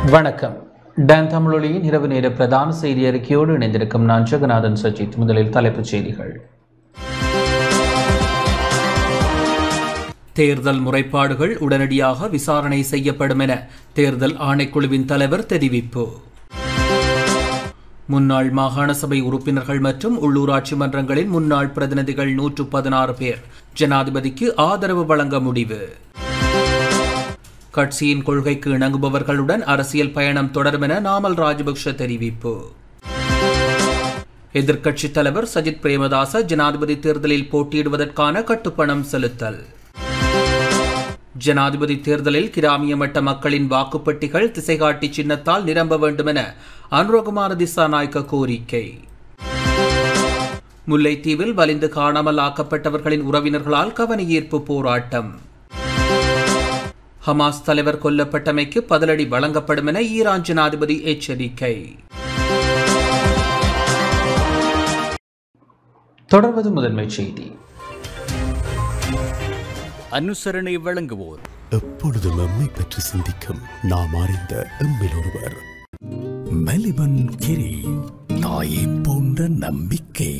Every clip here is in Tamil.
வணக்கம் டான் தமிழொலியின் இரவு நேர பிரதான செய்தி அறிக்கையோடு இணைந்திருக்கும் நான் ஜெகநாதன் சஜித் முதலில் தலைப்புச் செய்திகள் தேர்தல் முறைப்பாடுகள் உடனடியாக விசாரணை செய்யப்படும் என தேர்தல் ஆணைக்குழுவின் தலைவர் தெரிவிப்பு முன்னாள் மாகாண சபை உறுப்பினர்கள் மற்றும் உள்ளூராட்சி மன்றங்களின் முன்னாள் பிரதிநிதிகள் நூற்று பதினாறு பேர் ஜனாதிபதிக்கு ஆதரவு வழங்க முடிவு கட்சியின் கொள்கைக்கு இணங்குபவர்களுடன் அரசியல் பயணம் தொடரும் என நாமல் ராஜபக்ஷ தெரிவிப்பு எதிர்க்கட்சித் தலைவர் சஜித் பிரேமதாச ஜனாதிபதி தேர்தலில் போட்டியிடுவதற்கான கட்டுப்பணம் செலுத்தல் ஜனாதிபதி தேர்தலில் கிராமிய மட்ட மக்களின் வாக்குப்பெட்டிகள் திசைகாட்டி சின்னத்தால் நிரம்ப வேண்டும் என அனுரகுமார திசாநாயக்க கோரிக்கை முல்லைத்தீவில் வலிந்து காணாமல் ஆக்கப்பட்டவர்களின் உறவினர்களால் கவனஈர்ப்பு போராட்டம் ஹமாஸ் தலைவர் கொல்லப்பட்டமைக்கு பதிலடி வழங்கப்படும் என ஈரான் ஜனாதிபதி எச்சரிக்கை தொடர்வது முதன்மை செய்தி அனுசரணை வழங்குவோர் எப்பொழுதும் எம்மை பற்றி சிந்திக்கும் நாம் அறிந்த எம்மில் ஒருவர் மெலிபன் கிரி தாயை போன்ற நம்பிக்கை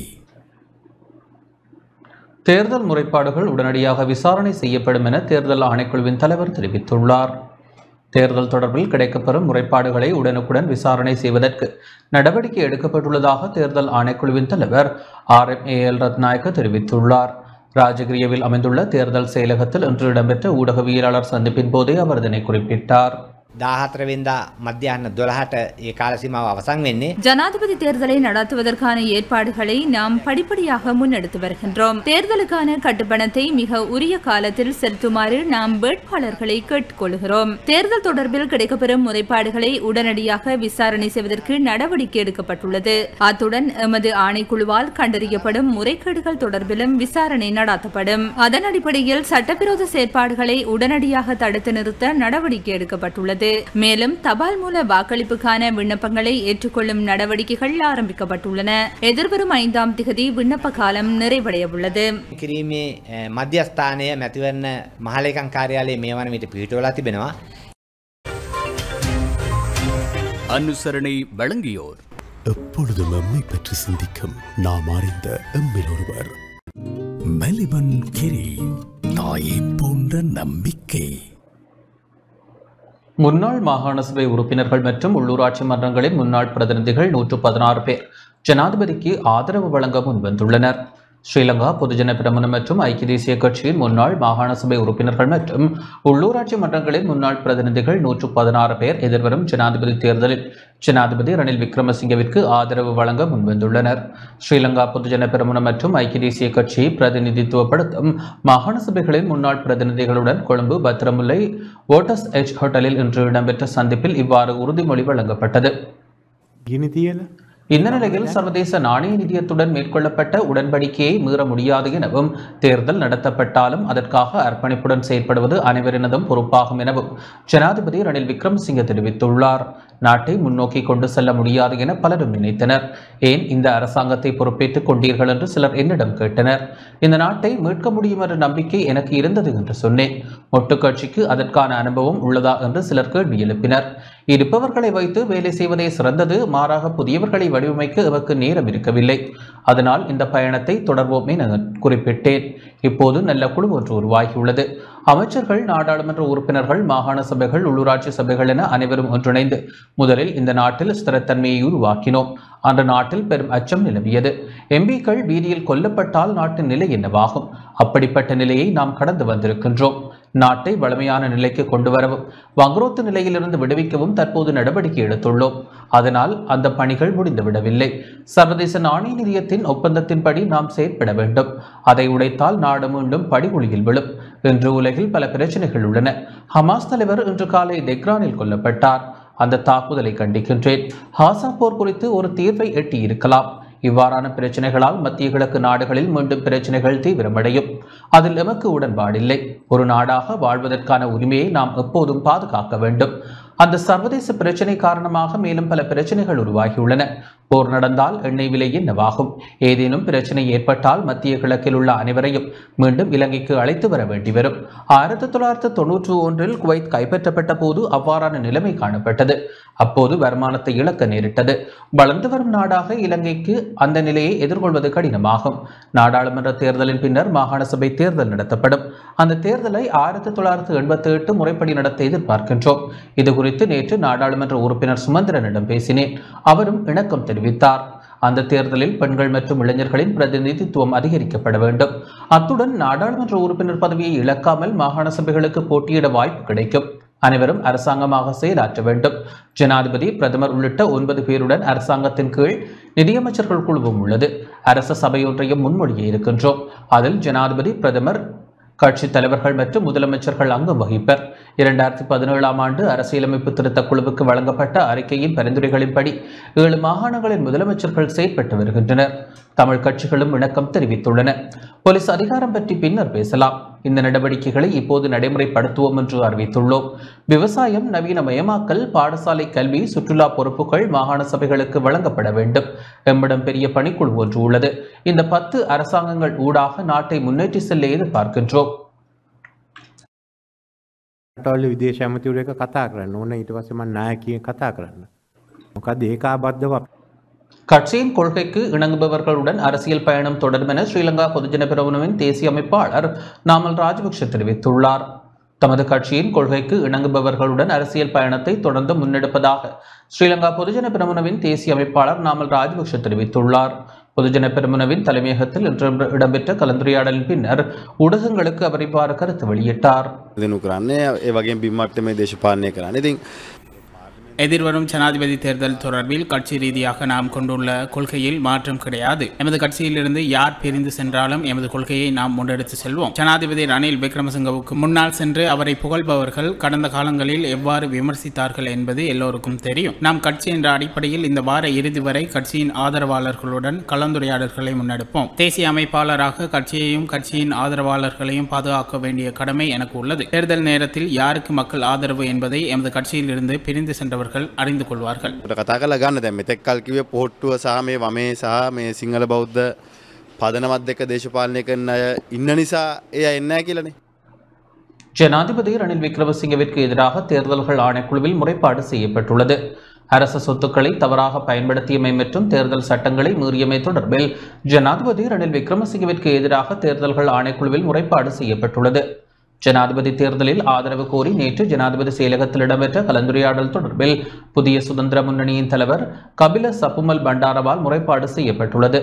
தேர்தல் முறைப்பாடுகள் உடனடியாக விசாரணை செய்யப்படும் என தேர்தல் ஆணைக்குழுவின் தலைவர் தெரிவித்துள்ளார் தேர்தல் தொடர்பில் கிடைக்கப்பெறும் முறைப்பாடுகளை உடனுக்குடன் விசாரணை செய்வதற்கு நடவடிக்கை எடுக்கப்பட்டுள்ளதாக தேர்தல் ஆணைக்குழுவின் தலைவர் R M A L Ratnayake தெரிவித்துள்ளார் ராஜகிரியவில் அமைந்துள்ள தேர்தல் செயலகத்தில் இன்று இடம்பெற்ற ஊடகவியலாளர் சந்திப்பின் போதே அவர் இதனை குறிப்பிட்டார் දාහතරවෙන්දා මධ්‍යහන්න දොළහට ඒ කාලසිමාව අවසං වෙන්නේ ஜனாதிபதி தேர்தலை நடத்துவதற்கான ஏற்பாடுகளை நாம் படிப்படியாக முன்னெடுத்து வருகின்றோம் தேர்தலுக்கான கட்டுப்பணத்தை மிக உரிய காலத்தில் செலுத்துமாறு நாம் வேட்பாளர்களை கேட்டுக்கொள்கிறோம் தேர்தல் தொடர்பில் கிடைக்கப்பெறும் முறைப்பாடுகளை உடனடியாக விசாரணை செய்வதற்கு நடவடிக்கை எடுக்கப்பட்டுள்ளது அத்துடன் எமது ஆணைக்குழுவால் கண்டறியப்படும் முறைகேடுகள் தொடர்பிலும் விசாரணை நடாத்தப்படும் அதன் அடிப்படையில் சட்டவிரோத செயற்பாடுகளை உடனடியாக தடுத்து நிறுத்த நடவடிக்கை எடுக்கப்பட்டுள்ளது மேலும் தபால் மூல வாக்களிப்புக்கான விண்ணப்பங்களை ஏற்றுக்கொள்ளும் நடவடிக்கைகள் ஆரம்பிக்கப்பட்டுள்ளன எதிர்வரும் ஐந்தாம் திகதி விண்ணப்ப காலம் நிறைவடைய உள்ளது කිරීමේ අ, මධ්‍යස්ථානය මැතිවරණ මහලේකං කාර්යාලයේ මේ වන විට පිහිටුවලා තිබෙනවා அனுசரணை வழங்கியோர் எப்பொழுதும் எம்மை பற்றி சிந்திக்கும் நாம் அறிந்த எம்மில் ஒருவர் மெலிபன் கிரி தாயை போன்ற நம்பிக்கை முன்னாள் மாகாண சபை உறுப்பினர்கள் மற்றும் உள்ளூராட்சி மன்றங்களின் முன்னாள் பிரதிநிதிகள் நூற்று பதினாறு பேர் ஜனாதிபதிக்கு ஆதரவு வழங்க முன்வந்துள்ளனர் ஸ்ரீலங்கா பொதுஜன பிரமுன மற்றும் ஐக்கிய தேசிய கட்சியின் முன்னாள் மாகாண சபை உறுப்பினர்கள் மற்றும் உள்ளூராட்சி மன்றங்களின் முன்னாள் பிரதிநிதிகள் நூற்று பதினாறு பேர் எதிர்வரும் ஜனாதிபதி தேர்தலில் ஜனாதிபதி ரணில் விக்ரமசிங்கவிற்கு ஆதரவு வழங்க முன்வந்துள்ளனர் ஸ்ரீலங்கா பொதுஜன பிரமுன மற்றும் ஐக்கிய தேசிய கட்சியை பிரதிநிதித்துவப்படுத்தும் மாகாண சபைகளின் முன்னாள் பிரதிநிதிகளுடன் கொழும்பு பத்திரமுல்லை ஓட்டஸ் எச் ஹோட்டலில் இன்று இடம்பெற்ற சந்திப்பில் இவ்வாறு உறுதிமொழி வழங்கப்பட்டது ගිනි තියල இந்த நிலையில் சர்வதேச நாணய நிதியத்துடன் மேற்கொள்ளப்பட்ட உடன்படிக்கையை மீற முடியாது எனவும் தேர்தல் நடத்தப்பட்டாலும் அதற்காக அர்ப்பணிப்புடன் செயற்படுவது அனைவரினதும் பொறுப்பாகும் எனவும் ஜனாதிபதி ரணில் விக்ரமசிங்க தெரிவித்துள்ளார் நாட்டை முன்னோக்கி கொண்டு செல்ல முடியாது என பலரும் நினைத்தனர் ஏன் இந்த அரசாங்கத்தை பொறுப்பேற்றுக் கொண்டீர்கள் என்று சிலர் என்னிடம் கேட்டனர் இந்த நாட்டை மீட்க முடியும் என்ற நம்பிக்கை எனக்கு இருந்தது என்று சொன்னேன் மொட்டு கட்சிக்கு அதற்கான அனுபவம் உள்ளதா என்று சிலர் கேள்வி எழுப்பினர் இருப்பவர்களை வைத்து வேலை செய்வதே சிறந்தது மாறாக புதியவர்களை வடிவமைக்க எமக்கு நேரம் இருக்கவில்லை அதனால் இந்த பயணத்தை தொடர்வோம் என குறிப்பிட்டேன் இப்போது நல்ல குழு ஒன்று உருவாகியுள்ளது அமைச்சர்கள் நாடாளுமன்ற உறுப்பினர்கள் மாகாண சபைகள் உள்ளூராட்சி சபைகள் என அனைவரும் ஒன்றிணைந்து முதலில் இந்த நாட்டில் ஸ்திரத்தன்மையை உருவாக்கினோம் அந்த நாட்டில் பெரும் அச்சம் நிலவியது எம்பிக்கள் வீதியில் கொல்லப்பட்டால் நாட்டின் நிலை என்னவாகும் அப்படிப்பட்ட நிலையை நாம் கடந்து வந்திருக்கின்றோம் நாட்டை வலிமையான நிலைக்கு கொண்டு வரவும் வங்குரோத்து நிலையிலிருந்து விடுவிக்கவும் தற்போது நடவடிக்கை எடுத்துள்ளோம் அதனால் அந்த பணிகள் முடிந்துவிடவில்லை சர்வதேச நாணய நிதியத்தின் ஒப்பந்தத்தின்படி நாம் செயற்பட வேண்டும் அதை உடைத்தால் நாடு மீண்டும் படிகுழியில் விழும் இன்று உலகில் பல பிரச்சனைகள் உள்ளன ஹமாஸ் தலைவர் இன்று காலை தெக்ரானில் கொல்லப்பட்டார் அந்த தாக்குதலை கண்டிக்கின்றேன் ஹாசா போர் குறித்து ஒரு தீர்வை எட்டி இருக்கலாம் இவ்வாறான பிரச்சனைகளால் மத்திய கிழக்கு நாடுகளில் மீண்டும் பிரச்சனைகள் தீவிரமடையும் அதில் எமக்கு உடன்பாடில்லை ஒரு நாடாக வாழ்வதற்கான உரிமையை நாம் எப்போதும் பாதுகாக்க வேண்டும் அந்த சர்வதேச பிரச்சனை காரணமாக மேலும் பல பிரச்சனைகள் உருவாகியுள்ளன போர் நடந்தால் எண்ணெய் விலை என்னவாகும் ஏதேனும் பிரச்சனை ஏற்பட்டால் மத்திய கிழக்கில் உள்ள அனைவரையும் மீண்டும் இலங்கைக்கு அழைத்து வர வேண்டி வரும் ஆயிரத்தி தொள்ளாயிரத்தி தொன்னூற்றி ஒன்றில் குவைத் கைப்பற்றப்பட்ட போது அவ்வாறான நிலைமை காணப்பட்டது அப்போது வருமானத்தை இழக்க நேரிட்டது வளர்ந்து வரும் நாடாக இலங்கைக்கு அந்த நிலையை எதிர்கொள்வது கடினமாகும் நாடாளுமன்ற தேர்தலின் பின்னர் மாகாண சபை தேர்தல் நடத்தப்படும் அந்த தேர்தலை ஆயிரத்தி தொள்ளாயிரத்தி எண்பத்தி எட்டு முறைப்படி நடத்த எதிர்பார்க்கின்றோம் இது குறித்து நேற்று நாடாளுமன்ற உறுப்பினர் சுமந்திரனிடம் பேசினேன் அவரும் இணக்கம் தெரிவித்தார் அந்த தேர்தலில் பெண்கள் மற்றும் இளைஞர்களின் பிரதிநிதித்துவம் அதிகரிக்கப்பட வேண்டும் அத்துடன் நாடாளுமன்ற உறுப்பினர் பதவியை இழக்காமல் மாகாண சபைகளுக்கு போட்டியிட வாய்ப்பு கிடைக்கும் அனைவரும் அரசாங்கமாக செயலாற்ற வேண்டும் ஜனாதிபதி பிரதமர் உள்ளிட்ட ஒன்பது பேருடன் அரசாங்கத்தின் கீழ் நிதியமைச்சர்கள் குழுவும் உள்ளது அரச சபையொன்றையும் முன்மொழிய இருக்கின்றோம் அதில் ஜனாதிபதி பிரதமர் கட்சித் தலைவர்கள் மற்றும் முதலமைச்சர்கள் அங்கம் வகிப்பர் இரண்டாயிரத்தி பதினேழாம் ஆண்டு அரசியலமைப்பு திருத்தக் குழுவுக்கு வழங்கப்பட்ட அறிக்கையின் பரிந்துரைகளின்படி ஏழு மாகாணங்களின் முதலமைச்சர்கள் செயற்பட்டு வருகின்றனர் தமிழ் கட்சிகளும் இணக்கம் தெரிவித்துள்ளன போலீஸ் அதிகாரம் பற்றி பின்னர் பேசலாம் இந்த நடவடிக்கைகளை இப்போது நடைமுறைப்படுத்துவோம் என்று அறிவித்துள்ளோம் விவசாயம் நவீனமயமாக்கல் பாடசாலை கல்வி சுற்றுலா பொறுப்புகள் மாகாண சபைகளுக்கு வழங்கப்பட வேண்டும் எம்மிடம் பெரிய பணிக்குழு ஒன்று உள்ளது இந்த பத்து அரசாங்கங்கள் ஊடாக நாட்டை முன்னேற்றி செல்ல எதிர்பார்க்கின்றோம் රටවල විදේශ ඇමතිවර එක කතා කරන්න ඕන ඊට පස්සම නායකිය කතා කරන්න. මොකද ඒකාබද්ධව අප- கட்சியின் கொள்கைக்கு இணங்குபவர்களுடன் அரசியல் பயணம் தொடரும் என ஸ்ரீலங்கா பொதுஜன பெரமுனவின் தேசிய அமைப்பாளர் நாமல் ராஜபக்ஷ தெரிவித்துள்ளார் தமது கட்சியின் கொள்கைக்கு இணங்குபவர்களுடன் அரசியல் பயணத்தை தொடர்ந்து முன்னெடுப்பதாக ஸ்ரீலங்கா பொதுஜன பெரமுனவின் தேசிய அமைப்பாளர் நாமல் ராஜபக்ஷ தெரிவித்துள்ளார் பொதுஜன பெரமுனவின் தலைமையகத்தில் இன்று இடம்பெற்ற கலந்துரையாடலின் பின்னர் ஊடகங்களுக்கு அவர் இவ்வாறு கருத்து வெளியிட்டார் දෙනු කරන්නේ ඒ වගේ බිම්මට මේ දේශපාලනය කරන්න ඉතින් எதிர்வரும் ஜனாதிபதி தேர்தல் தொடர்பில் கட்சி ரீதியாக நாம் கொண்டுள்ள கொள்கையில் மாற்றம் கிடையாது எமது கட்சியிலிருந்து யார் பிரிந்து சென்றாலும் எமது கொள்கையை நாம் முன்னெடுத்து செல்வோம் ஜனாதிபதி ரணில் விக்ரமசிங்கவுக்கு முன்னால் சென்று அவரை புகழ்பவர்கள் கடந்த காலங்களில் எவ்வாறு விமர்சித்தார்கள் என்பது எல்லோருக்கும் தெரியும் நாம் கட்சி என்ற அடிப்படையில் இந்த வார இறுதி வரை கட்சியின் ஆதரவாளர்களுடன் கலந்துரையாடல்களை முன்னெடுப்போம் தேசிய அமைப்பாளராக கட்சியையும் கட்சியின் ஆதரவாளர்களையும் பாதுகாக்க வேண்டிய கடமை எனக்கு உள்ளது தேர்தல் நேரத்தில் யாருக்கு மக்கள் ஆதரவு என்பதை எமது கட்சியிலிருந்து பிரிந்து சென்றவர்கள் அறிந்து கொள்வார்கள் ට කතා කල ගන්න දැ මෙතෙක් කල්කිවේ පොට්ටුව සහ මේ වමේ සහ මේ සිංහල බෞද්ධ පදනවත් දෙක දේශපාලනය කරන්න අය ඉන්න නිසා එය එන්න කියලනේ ஜனாதிபதி ரணில் விக்ரமசிங்கவிற்கு எதிராக தேர்தல்கள் ஆணைக்குழுவில் முறைப்பாடு செய்யப்பட்டுள்ளது அரச சொத்துக்களை தவறாக பயன்படுத்தியமை மற்றும் தேர்தல் சட்டங்களை மீறியமை தொடர்பில் ஜனாதிபதி ரணில் விக்ரமசிங்கவிற்கு எதிராக தேர்தல்கள் ஆணைக்குழுவில் முறைப்பாடு செய்யப்பட்டுள்ளது ஜனாதிபதி தேர்தலில் ஆதரவு கோரி நேற்று ஜனாதிபதி செயலகத்தில் இடம்பெற்ற கலந்துரையாடல் தொடர்பில் புதிய சுதந்திர முன்னணியின் தலைவர் கபில சப்புமல் பண்டாரவால் முறைப்பாடு செய்யப்பட்டுள்ளது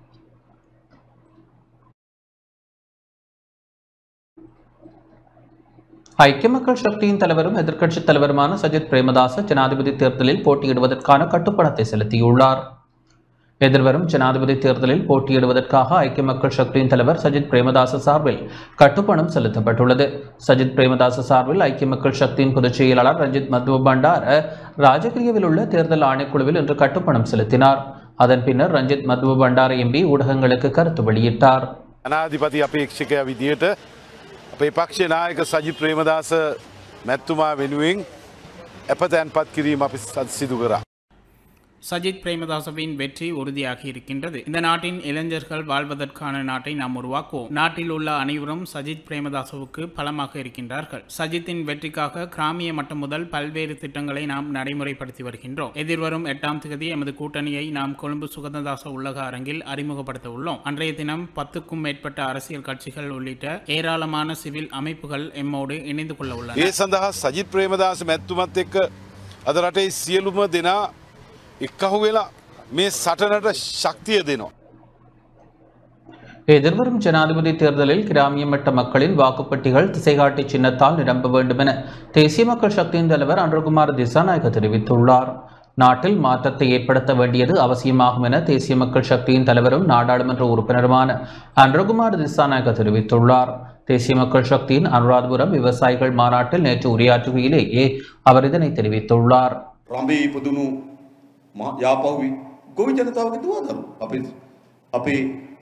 ஐக்கிய மக்கள் சக்தியின் தலைவரும் எதிர்க்கட்சித் தலைவருமான சஜித் பிரேமதாச ஜனாதிபதி தேர்தலில் போட்டியிடுவதற்கான கட்டுப்பணத்தை செலுத்தியுள்ளார் எதிர்வரும் ஜனாதிபதி தேர்தலில் போட்டியிடுவதற்காக ஐக்கிய மக்கள் சக்தியின் தலைவர் சஜித் பிரேமதாச சார்பில் கட்டுப்பணம் செலுத்தப்பட்டுள்ளது சஜித் பிரேமதாச சார்பில் ஐக்கிய மக்கள் சக்தியின் பொதுச் செயலாளர் ரஞ்சித் மத்வ பண்டார ராஜகிரியவில் உள்ள தேர்தல் ஆணைக்குழுவில் இன்று கட்டுப்பணம் செலுத்தினார் அதன் பின்னர் ரஞ்சித் மத்வ பண்டார எம்பி ஊடகங்களுக்கு கருத்து வெளியிட்டார் අනාධිපති අපේක්ෂකය විදියට අපේ පක්ෂ නායක සජි ප්‍රේමදාස මැත්තුමා වෙනුවෙන් ඇප තැන්පත් කිරීම අපි සත් සිදු කරා. சஜித் பிரேமதாசவின் வெற்றி உறுதியாகி இருக்கின்றது இந்த நாட்டின் இளைஞர்கள் வாழ்வதற்கான நாட்டை நாம் உருவாக்குவோம் நாட்டில் உள்ள அனைவரும் சஜித் பிரேமதாசவுக்கு பலமாக இருக்கின்றார்கள் சஜித்தின் வெற்றிக்காக கிராமிய மட்டம் முதல் பல்வேறு திட்டங்களை நாம் நடைமுறைப்படுத்தி வருகின்றோம் எதிர்வரும் எட்டாம் தேதி எமது கூட்டணியை நாம் கொழும்பு சுகந்ததாச உள்ளக அரங்கில் அறிமுகப்படுத்த உள்ளோம் அன்றைய தினம் பத்துக்கும் மேற்பட்ட அரசியல் கட்சிகள் உள்ளிட்ட ஏராளமான சிவில் அமைப்புகள் எம்மோடு இணைந்து கொள்ள உள்ளன ඒ සඳහා සජිත් ප්‍රේමදාස මැත්තුමත් එක්ක අද රටේ සියලුම දෙනා එක්කහු වෙලා මේ සටනට ශක්තිය දෙනවා. எதிர்வரும் ஜனாதிபதி தேர்தலில் கிராமிய மட்ட மக்களின் வாக்குப்பட்டிகள் திசைகாட்டி சின்னத்தால் நிரம்ப வேண்டும் என தேசிய மக்கள் சக்தியின் தலைவர் அன்றகுமார் திசாநாயக்க தெரிவித்துள்ளார் நாட்டில் மாற்றத்தை ஏற்படுத்த வேண்டியது அவசியமாகும் என தேசிய மக்கள் சக்தியின் தலைவரும் நாடாளுமன்ற உறுப்பினருமான அன்றகுமார் திசாநாயக்க தெரிவித்துள்ளார் தேசிய மக்கள் சக்தியின் அனுராதபுரம் விவசாயிகள் மாநாட்டில் நேற்று உரையாற்றுகையிலேயே அவர் இதனை தெரிவித்துள்ளார் රම්බේ ඉපදුණු මහ- යාපහුවි ගොවි ජනතාවගේ දුවදරු අපි අපේ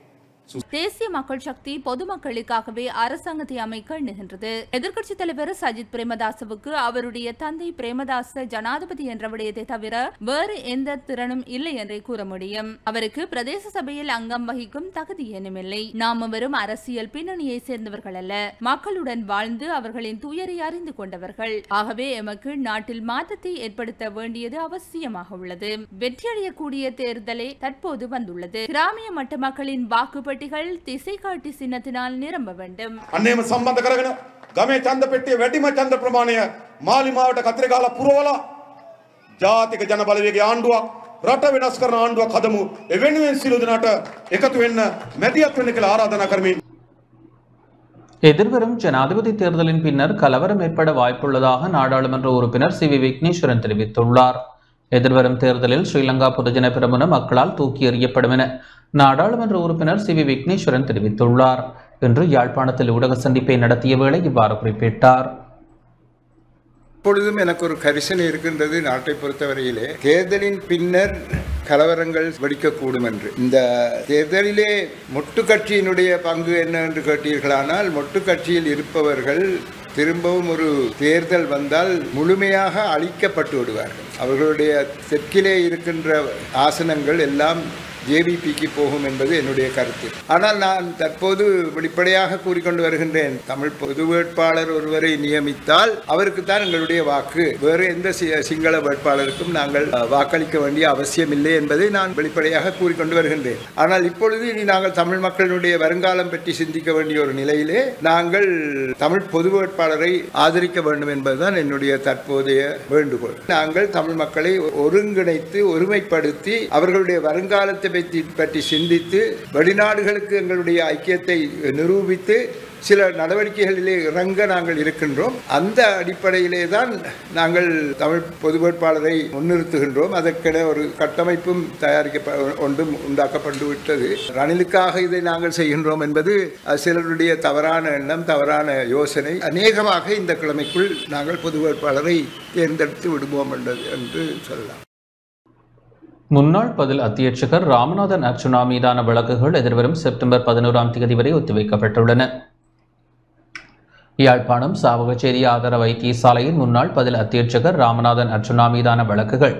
தேசிய மக்கள் சக்தி பொதுமக்களுக்காகவே அரசாங்கத்தை அமைக்க எண்ணுகின்றது எதிர்க்கட்சித் தலைவர் சஜித் பிரேமதாசவுக்கு அவருடைய தந்தை பிரேமதாச ஜனாதிபதி என்ற விடயத்தை தவிர வேறு எந்த திறனும் இல்லை என்றே கூற முடியும் அவருக்கு பிரதேச சபையில் அங்கம் வகிக்கும் தகுதி ஏனுமில்லை நாம் வெறும் அரசியல் பின்னணியை சேர்ந்தவர்கள் அல்ல மக்களுடன் வாழ்ந்து அவர்களின் துயரை அறிந்து கொண்டவர்கள் ஆகவே எமக்கு நாட்டில் மாற்றத்தை ஏற்படுத்த வேண்டியது அவசியமாக உள்ளது வெற்றியடையக்கூடிய தேர்தலே தற்போது வந்துள்ளது கிராமிய மட்ட மக்களின் வாக்குப்பட்டிகள் திசை காட்டி சின்னத்தினால் நிரம்ப வேண்டும் අන්නේම සම්බන්ධ කරගෙන ගමේ චන්ද පෙට්ටිය වැඩිම චන්ද ප්‍රමාණය මාලි මාවට කතරගාල පුරවලා ජාතික ජන බලවේගයේ ආණ්ඩුවක් රට වෙනස් කරන ආණ්ඩුවක් හදමු එවෙනුවෙන් සියලු දෙනාට එකතු වෙන්න මැදිහත් වෙන්න කියලා ආරාධනා කරමින් எதிர்வரும் ஜனாதிபதி தேர்தலின் பின்னர் கலவரம் ஏற்பட வாய்ப்புள்ளதாக நாடாளுமன்ற உறுப்பினர் சி வி விக்னேஸ்வரன் தெரிவித்துள்ளார் எதிர்வரும் தேர்தலில் ஸ்ரீலங்கா பொதுஜன பெரமுன மக்களால் தூக்கி எறியப்படும் என நாடாளுமன்ற உறுப்பினர் சி வி விக்னேஸ்வரன் தெரிவித்துள்ளார் இன்று யாழ்ப்பாணத்தில் ஊடக சந்திப்பை நடத்திய வேளை இவ்வாறு குறிப்பிட்டார் இப்பொழுதும் எனக்கு ஒரு கரிசனை இருக்கின்றது நாட்டை பொறுத்தவரையிலே தேர்தலின் பின்னர் கலவரங்கள் வெடிக்கக்கூடும் என்று இந்த தேர்தலிலே மொட்டு கட்சியினுடைய பங்கு என்ன என்று கேட்டீர்களானால் மொட்டு கட்சியில் இருப்பவர்கள் திரும்பவும் ஒரு தேர்தல் வந்தால் முழுமையாக அழிக்கப்பட்டு விடுவார்கள் அவர்களுடைய தெற்கிலே இருக்கின்ற ஆசனங்கள் எல்லாம் ஜேவிபிக்கு போகும் என்பது என்னுடைய கருத்து ஆனால் நான் தற்போது வெளிப்படையாக கூறிக்கொண்டு வருகின்றேன் தமிழ் பொது வேட்பாளர் ஒருவரை நியமித்தால் அவருக்கு தான் எங்களுடைய வாக்கு வேறு எந்த சி- சிங்கள வேட்பாளருக்கும் நாங்கள் அஹ், வாக்களிக்க வேண்டிய அவசியம் இல்லை என்பதை நான் வெளிப்படையாக கூறிக்கொண்டு வருகின்றேன் ஆனால் இப்பொழுது இனி நாங்கள் தமிழ் மக்களினுடைய வருங்காலம் பற்றி சிந்திக்க வேண்டிய ஒரு நிலையிலே நாங்கள் தமிழ் பொது வேட்பாளரை ஆதரிக்க வேண்டும் என்பதுதான் என்னுடைய தற்போதைய வேண்டுகோள் நாங்கள் தமிழ் மக்களை ஒருங்கிணைத்து ஒருமைப்படுத்தி அவர்களுடைய வருங்காலத்தை பற்றி பற்றி சிந்தித்து வெளிநாடுகளுக்கு எங்களுடைய ஐக்கியத்தை நிரூபித்து சில நடவடிக்கைகளிலே இறங்க நாங்கள் இருக்கின்றோம் அந்த அடிப்படையிலே தான் நாங்கள் தமிழ் பொது வேட்பாளரை முன்னிறுத்துகின்றோம் அதற்கென ஒரு கட்டமைப்பும் தயாரிக்க ஒன்றும் உண்டாக்கப்பட்டு விட்டது ரணிலுக்காக இதை நாங்கள் செய்கின்றோம் என்பது அஹ், சிலருடைய தவறான எண்ணம் தவறான யோசனை அநேகமாக இந்த கிழமைக்குள் நாங்கள் பொது வேட்பாளரை தேர்ந்தெடுத்து விடுவோம் என்றது என்று சொல்லலாம் முன்னாள் பதில் அத்தியட்சகர் ராமநாதன் அர்ச்சுனா மீதான வழக்குகள் எதிர்வரும் செப்டம்பர் பதினோராம் தேதி வரை ஒத்திவைக்கப்பட்டுள்ளன யாழ்ப்பாணம் சாவகச்சேரி ஆதார வைத்தியசாலையின் முன்னாள் பதில் அத்தியட்சகர் ராமநாதன் அர்ச்சுனா மீதான வழக்குகள்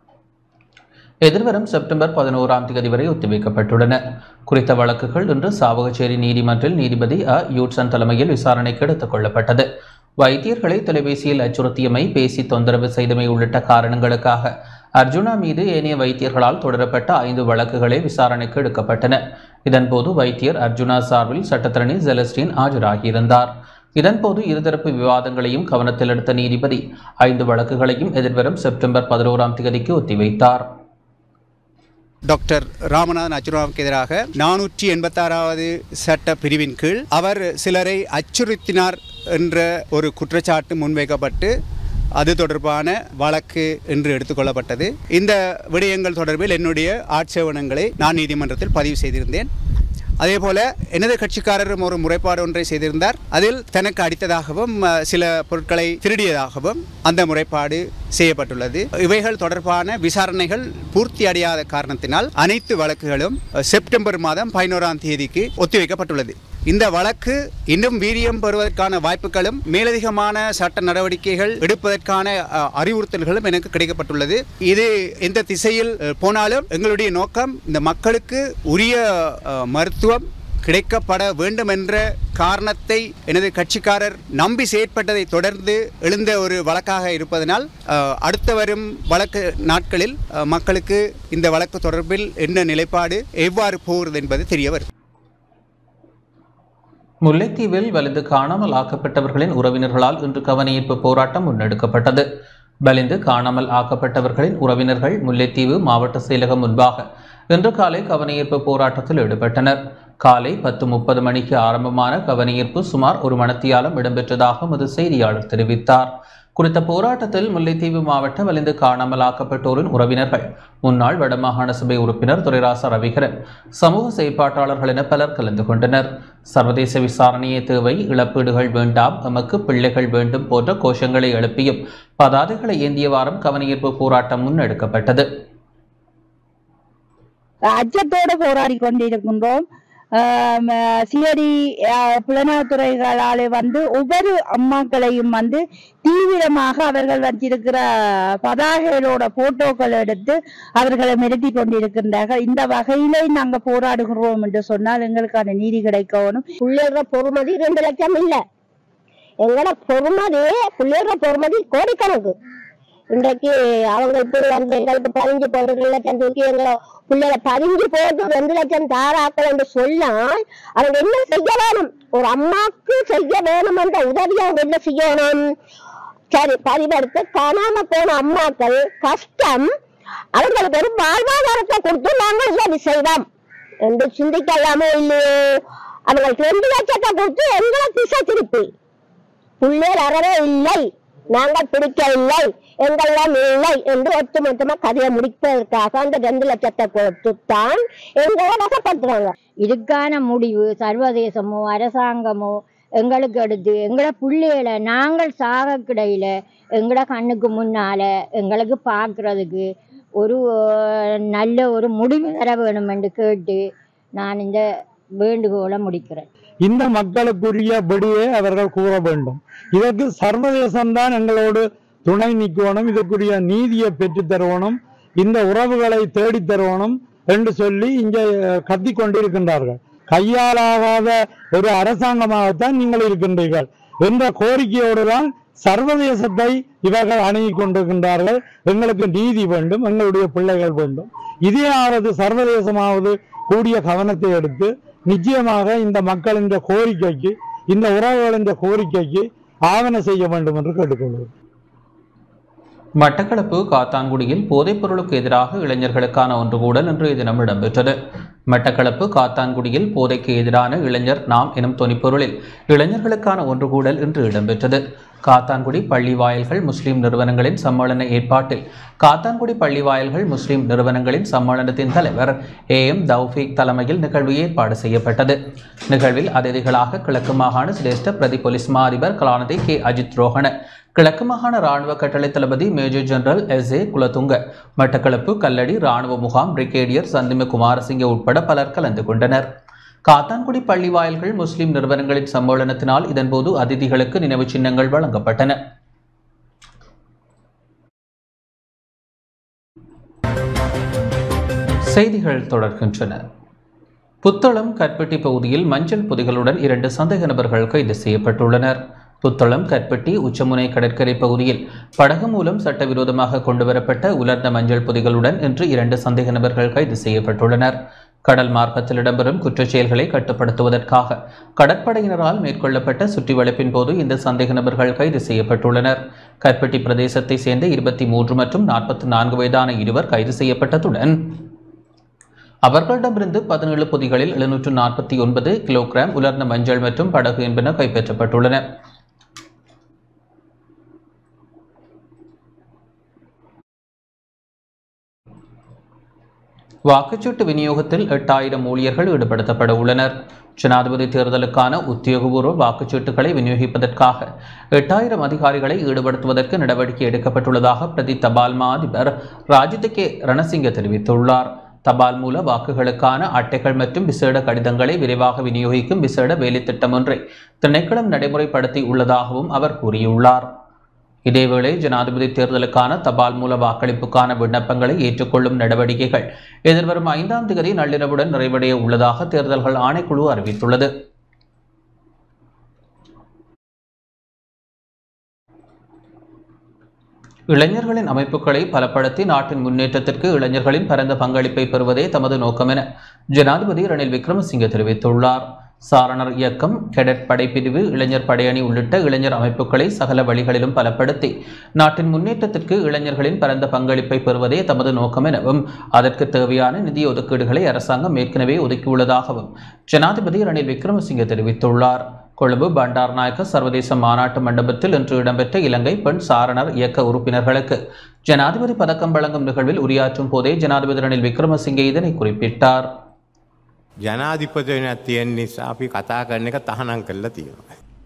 எதிர்வரும் செப்டம்பர் பதினோராம் தேதி வரை ஒத்திவைக்கப்பட்டுள்ளன குறித்த வழக்குகள் இன்று சாவகச்சேரி நீதிமன்றில் நீதிபதி அ யூட்சன் தலைமையில் விசாரணைக்கு எடுத்துக் கொள்ளப்பட்டது வைத்தியர்களை தொலைபேசியில் அச்சுறுத்தியமை பேசி தொந்தரவு செய்தமை உள்ளிட்ட காரணங்களுக்காக அர்ஜுனா மீது ஏனைய வைத்தியர்களால் தொடரப்பட்ட ஐந்து வழக்குகளே விசாரணைக்கு எடுக்கப்பட்டன இதன்போது வைத்தியர் அர்ஜுனா சார்பில் சட்டத்தரணி செலஸ்டின் ஆஜராகியிருந்தார் இதன்போது இருதரப்பு விவாதங்களையும் கவனத்தில் எடுத்த நீதிபதி ஐந்து வழக்குகளையும் எதிர்வரும் செப்டம்பர் பதினோராம் தேதிக்கு ஒத்திவைத்தார் டாக்டர் ராமநாதன் அச்சுராவுக்கு எதிராக நானூற்றி எண்பத்தாறாவது சட்ட பிரிவின் கீழ் அவர் சிலரை அச்சுறுத்தினார் என்ற ஒரு குற்றச்சாட்டு முன்வைக்கப்பட்டு அது தொடர்பான வழக்கு என்று எடுத்துக்கொள்ளப்பட்டது இந்த விடயங்கள் தொடர்பில் என்னுடைய ஆட்சேபணங்களை நான் நீதிமன்றத்தில் பதிவு செய்திருந்தேன் அதேபோல எனது கட்சிக்காரரும் ஒரு முறைப்பாடு ஒன்றை செய்திருந்தார் அதில் தனக்கு அடித்ததாகவும் அஹ், சில பொருட்களை திருடியதாகவும் அந்த முறைப்பாடு செய்யப்பட்டுள்ளது இவைகள் தொடர்பான விசாரணைகள் பூர்த்தி அடையாத காரணத்தினால் அனைத்து வழக்குகளும் அஹ், செப்டம்பர் மாதம் பதினோராம் தேதிக்கு ஒத்திவைக்கப்பட்டுள்ளது இந்த வழக்கு இன்னும் வீரியம் பெறுவதற்கான வாய்ப்புகளும் மேலதிகமான சட்ட நடவடிக்கைகள் எடுப்பதற்கான அஹ், அறிவுறுத்தல்களும் எனக்கு கிடைக்கப்பட்டுள்ளது இது எந்த திசையில் அஹ், போனாலும் எங்களுடைய நோக்கம் இந்த மக்களுக்கு உரிய அஹ், மருத்துவம் கிடைக்கப்பட வேண்டும் என்ற காரணத்தை எனது கட்சிக்காரர் நம்பி செயற்பட்டதை தொடர்ந்து எழுந்த ஒரு வழக்காக இருப்பதனால் அஹ், அடுத்து வரும் வழக்கு நாட்களில் அஹ், மக்களுக்கு இந்த வழக்கு தொடர்பில் என்ன நிலைப்பாடு எவ்வாறு போகிறது என்பது தெரிய வரும் முல்லைத்தீவில் வலிந்து காணாமல் ஆக்கப்பட்டவர்களின் உறவினர்களால் இன்று கவனஈர்ப்பு போராட்டம் முன்னெடுக்கப்பட்டது வலிந்து காணாமல் ஆக்கப்பட்டவர்களின் உறவினர்கள் முல்லைத்தீவு மாவட்ட செயலகம் முன்பாக இன்று காலை கவனஈர்ப்பு போராட்டத்தில் ஈடுபட்டனர் காலை பத்து முப்பது மணிக்கு ஆரம்பமான கவனஈர்ப்பு சுமார் ஒரு மணத்தியாலம் இடம்பெற்றதாக எமது செய்தியாளர் தெரிவித்தார் குறித்த போராட்டத்தில் முல்லைத்தீவு மாவட்ட வலிந்து காணாமல் ஆக்கப்பட்டோரின் உறவினர்கள் முன்னாள் வடமாகாண சபை உறுப்பினர் துரைராச ரவிகரன் சமூக செயற்பாட்டாளர்கள் என பலர் கலந்து கொண்டனர் சர்வதேச விசாரணையே தேவை இழப்பீடுகள் வேண்டாம் எமக்கு பிள்ளைகள் வேண்டும் போன்ற கோஷங்களை எழுப்பியும் பதாதைகளை ஏந்திய வாரம் கவனஈர்ப்பு போராட்டம் முன்னெடுக்கப்பட்டது அச்சத்தோடு போராடி கொண்டிருக்கின்றோம் ஆம், சிஐடி புலனாத்துறைகளாலே வந்து ஒவ்வொரு அம்மாக்களையும் வந்து தீவிரமாக அவர்கள் வச்சிருக்கிற பதாகைகளோட போட்டோக்கள் எடுத்து அவர்களை மிரட்டி கொண்டிருக்கின்றார்கள் இந்த வகையிலே நாங்க போராடுகிறோம் என்று சொன்னால் எங்களுக்கான நீதி கிடைக்கணும் புள்ளிடுற பொறுமதி ரெண்டு லட்சம் இல்ல எங்கட பொறுமதி புள்ளிடுற பொறுமதி கோடிக்கணக்கு இன்றைக்கு அவங்க இப்படி வந்து எங்களுக்கு பதிஞ்சு போட்டு ரெண்டு லட்சம் தூக்கி எங்களை பிள்ளைகளை பதிஞ்சு போட்டு ரெண்டு லட்சம் தாராக்கள் என்று சொன்னால் அவங்க என்ன செய்ய வேணும் ஒரு அம்மாக்கு செய்ய வேணும் என்ற உதவி அவங்க என்ன செய்யணும் சரி பதிவெடுத்து காணாம போன அம்மாக்கள் கஷ்டம் அவர்களுக்கு ஒரு வாழ்வாதாரத்தை கொடுத்து நாங்கள் உதவி செய்வோம் என்று சிந்திக்கலாமோ இல்லையோ அவங்களுக்கு ரெண்டு லட்சத்தை கொடுத்து எங்களை திசை திருப்பி புள்ளியல் அறவே இல்லை நாங்கள் பிடிக்கவில்லை எங்களிடம் இல்லை என்று ஒட்டுமொத்தமா கதையை முடிப்பதற்காக அந்த ரெண்டு லட்சத்தை கொடுத்துத்தான் எங்களை வசப்படுத்துறாங்க இதுக்கான முடிவு சர்வதேசமோ அரசாங்கமோ எங்களுக்கு எடுத்து எங்களோட பிள்ளைகளை நாங்கள் சாக கிடையில எங்களோட கண்ணுக்கு முன்னால எங்களுக்கு பார்க்கறதுக்கு ஒரு அஹ், நல்ல ஒரு முடிவு தர வேணும் என்று கேட்டு நான் இந்த வேண்டுகோளை முடிக்கிறேன் இந்த மக்களுக்குரிய விடியை அவர்கள் கூற வேண்டும் இதற்கு சர்வதேசம்தான் எங்களோடு துணை நிற்கணும் இதற்குரிய நீதியை பெற்றுத் தருவணும் இந்த உறவுகளை தேடித் தருவணும் என்று சொல்லி இங்கே கத்தி கொண்டிருக்கின்றார்கள் கையாலாகாத ஒரு அரசாங்கமாகத்தான் நீங்கள் இருக்கின்றீர்கள் என்ற கோரிக்கையோடு தான் சர்வதேசத்தை இவர்கள் அணுகிக் கொண்டிருக்கின்றார்கள் எங்களுக்கு நீதி வேண்டும் எங்களுடைய பிள்ளைகள் வேண்டும் இதையாவது சர்வதேசமாவது கூடிய கவனத்தை எடுத்து நிச்சயமாக இந்த மக்களின் கோரிக்கைக்கு இந்த உறவுகளின் கோரிக்கைக்கு ஆவண செய்ய வேண்டும் என்று கேட்டுக்கொள்கிறேன் மட்டக்களப்பு காத்தான்குடியில் போதைப் பொருளுக்கு எதிராக இளைஞர்களுக்கான ஒன்றுகூடல் இன்றைய தினம் இடம்பெற்றது மட்டக்களப்பு காத்தான்குடியில் போதைக்கு எதிரான இளைஞர் நாம் எனும் தொனிப்பொருளில் இளைஞர்களுக்கான ஒன்றுகூடல் இன்று இடம்பெற்றது காத்தான்குடி பள்ளி வாயில்கள் முஸ்லிம் நிறுவனங்களின் சம்மேளன ஏற்பாட்டில் காத்தான்குடி பள்ளி வாயில்கள் முஸ்லிம் நிறுவனங்களின் சம்மேளனத்தின் தலைவர் ஏ எம் தௌஃபீக் தலைமையில் நிகழ்வு ஏற்பாடு செய்யப்பட்டது நிகழ்வில் அதிதிகளாக கிழக்கு மாகாண சிரேஷ்ட பிரதி போலீஸ் மா அதிபர் கலாநிதி கே அஜித் ரோஹண கிழக்கு மாகாண ராணுவ கட்டளை தளபதி major general S A Kulatunga Mattakkalappu Kallady ராணுவ முகாம் பிரிகேடியர் சந்திம குமாரசிங்க உட்பட பலர் கலந்து கொண்டனர் காத்தான்குடி பள்ளி வாயில்கள் முஸ்லிம் நிறுவனங்களின் சம்மேளனத்தினால் இதன்போது அதிதிகளுக்கு நினைவு சின்னங்கள் வழங்கப்பட்டன செய்திகள் தொடர்கின்றன புத்தளம் கற்பட்டி பகுதியில் மஞ்சள் பொதிகளுடன் இரண்டு சந்தேக நபர்கள் கைது செய்யப்பட்டுள்ளனர் புத்தளம் கற்பட்டி உச்சமுனை கடற்கரை பகுதியில் படகு மூலம் சட்டவிரோதமாக கொண்டுவரப்பட்ட உலர்ந்த மஞ்சள் பொதிகளுடன் இன்று இரண்டு சந்தேக நபர்கள் கைது செய்யப்பட்டுள்ளனர் கடல் மார்க்கத்தில் இடம்பெறும் குற்றச் செயல்களை கட்டுப்படுத்துவதற்காக கடற்படையினரால் மேற்கொள்ளப்பட்ட சுற்றிவளைப்பின் போது இந்த சந்தேக நபர்கள் கைது செய்யப்பட்டுள்ளனர் கற்பட்டி பிரதேசத்தை சேர்ந்த இருபத்தி மூன்று மற்றும் நாற்பத்தி நான்கு வயதான இருவர் கைது செய்யப்பட்டதுடன் அவர்களிடமிருந்து பதினேழு பொதிகளில் எழுநூற்று நாற்பத்தி ஒன்பது கிலோகிராம் உலர்ந்த மஞ்சள் மற்றும் படகு என்பன கைப்பற்றப்பட்டுள்ளன வாக்குச்சீட்டு விநியோகத்தில் எட்டாயிரம் ஊழியர்கள் ஈடுபடுத்தப்பட உள்ளனர் ஜனாதிபதி தேர்தலுக்கான உத்தியோகபூர்வ வாக்குச்சீட்டுகளை விநியோகிப்பதற்காக எட்டாயிரம் அதிகாரிகளை ஈடுபடுத்துவதற்கு நடவடிக்கை எடுக்கப்பட்டுள்ளதாக பிரதி தபால் மா அதிபர் ராஜித கே ரணசிங்க தெரிவித்துள்ளார் தபால் மூல வாக்குகளுக்கான அட்டைகள் மற்றும் விசேட கடிதங்களை விரைவாக விநியோகிக்கும் விசேட வேலைத்திட்டம் ஒன்றை திணைக்களம் நடைமுறைப்படுத்தி உள்ளதாகவும் அவர் கூறியுள்ளார் இதேவேளை ஜனாதிபதி தேர்தலுக்கான தபால் மூல வாக்களிப்புக்கான விண்ணப்பங்களை ஏற்றுக்கொள்ளும் நடவடிக்கைகள் எதிர்வரும் ஐந்தாம் தேதி நள்ளிரவுடன் நிறைவடைய உள்ளதாக தேர்தல்கள் ஆணைக்குழு அறிவித்துள்ளது இளைஞர்களின் அமைப்புகளை பலப்படுத்தி நாட்டின் முன்னேற்றத்திற்கு இளைஞர்களின் பரந்த பங்களிப்பை பெறுவதே தமது நோக்கம் என ஜனாதிபதி ரணில் விக்ரமசிங்கே தெரிவித்துள்ளார் சாரணர் இயக்கம் கெடட் படைப்பிரிவு இளைஞர் படையணி உள்ளிட்ட இளைஞர் அமைப்புகளை சகல வழிகளிலும் பலப்படுத்தி நாட்டின் முன்னேற்றத்திற்கு இளைஞர்களின் பரந்த பங்களிப்பை பெறுவதே தமது நோக்கம் எனவும் அதற்கு தேவையான நிதி ஒதுக்கீடுகளை அரசாங்கம் ஏற்கனவே ஒதுக்கியுள்ளதாகவும் ஜனாதிபதி ரணில் விக்ரமசிங்கே தெரிவித்துள்ளார் கொழும்பு பண்டார்நாயக்க சர்வதேச மாநாட்டு மண்டபத்தில் இன்று இடம்பெற்ற இலங்கை பெண் சாரணர் இயக்க உறுப்பினர்களுக்கு ஜனாதிபதி பதக்கம் வழங்கும் நிகழ்வில் உரையாற்றும் போதே ஜனாதிபதி ரணில் விக்ரமசிங்கே இதனை குறிப்பிட்டார் ජනාධිපතිවෙනක් තියෙන නිසා අපි කතා කරන එක තහනම් කරලා තියෙනවා.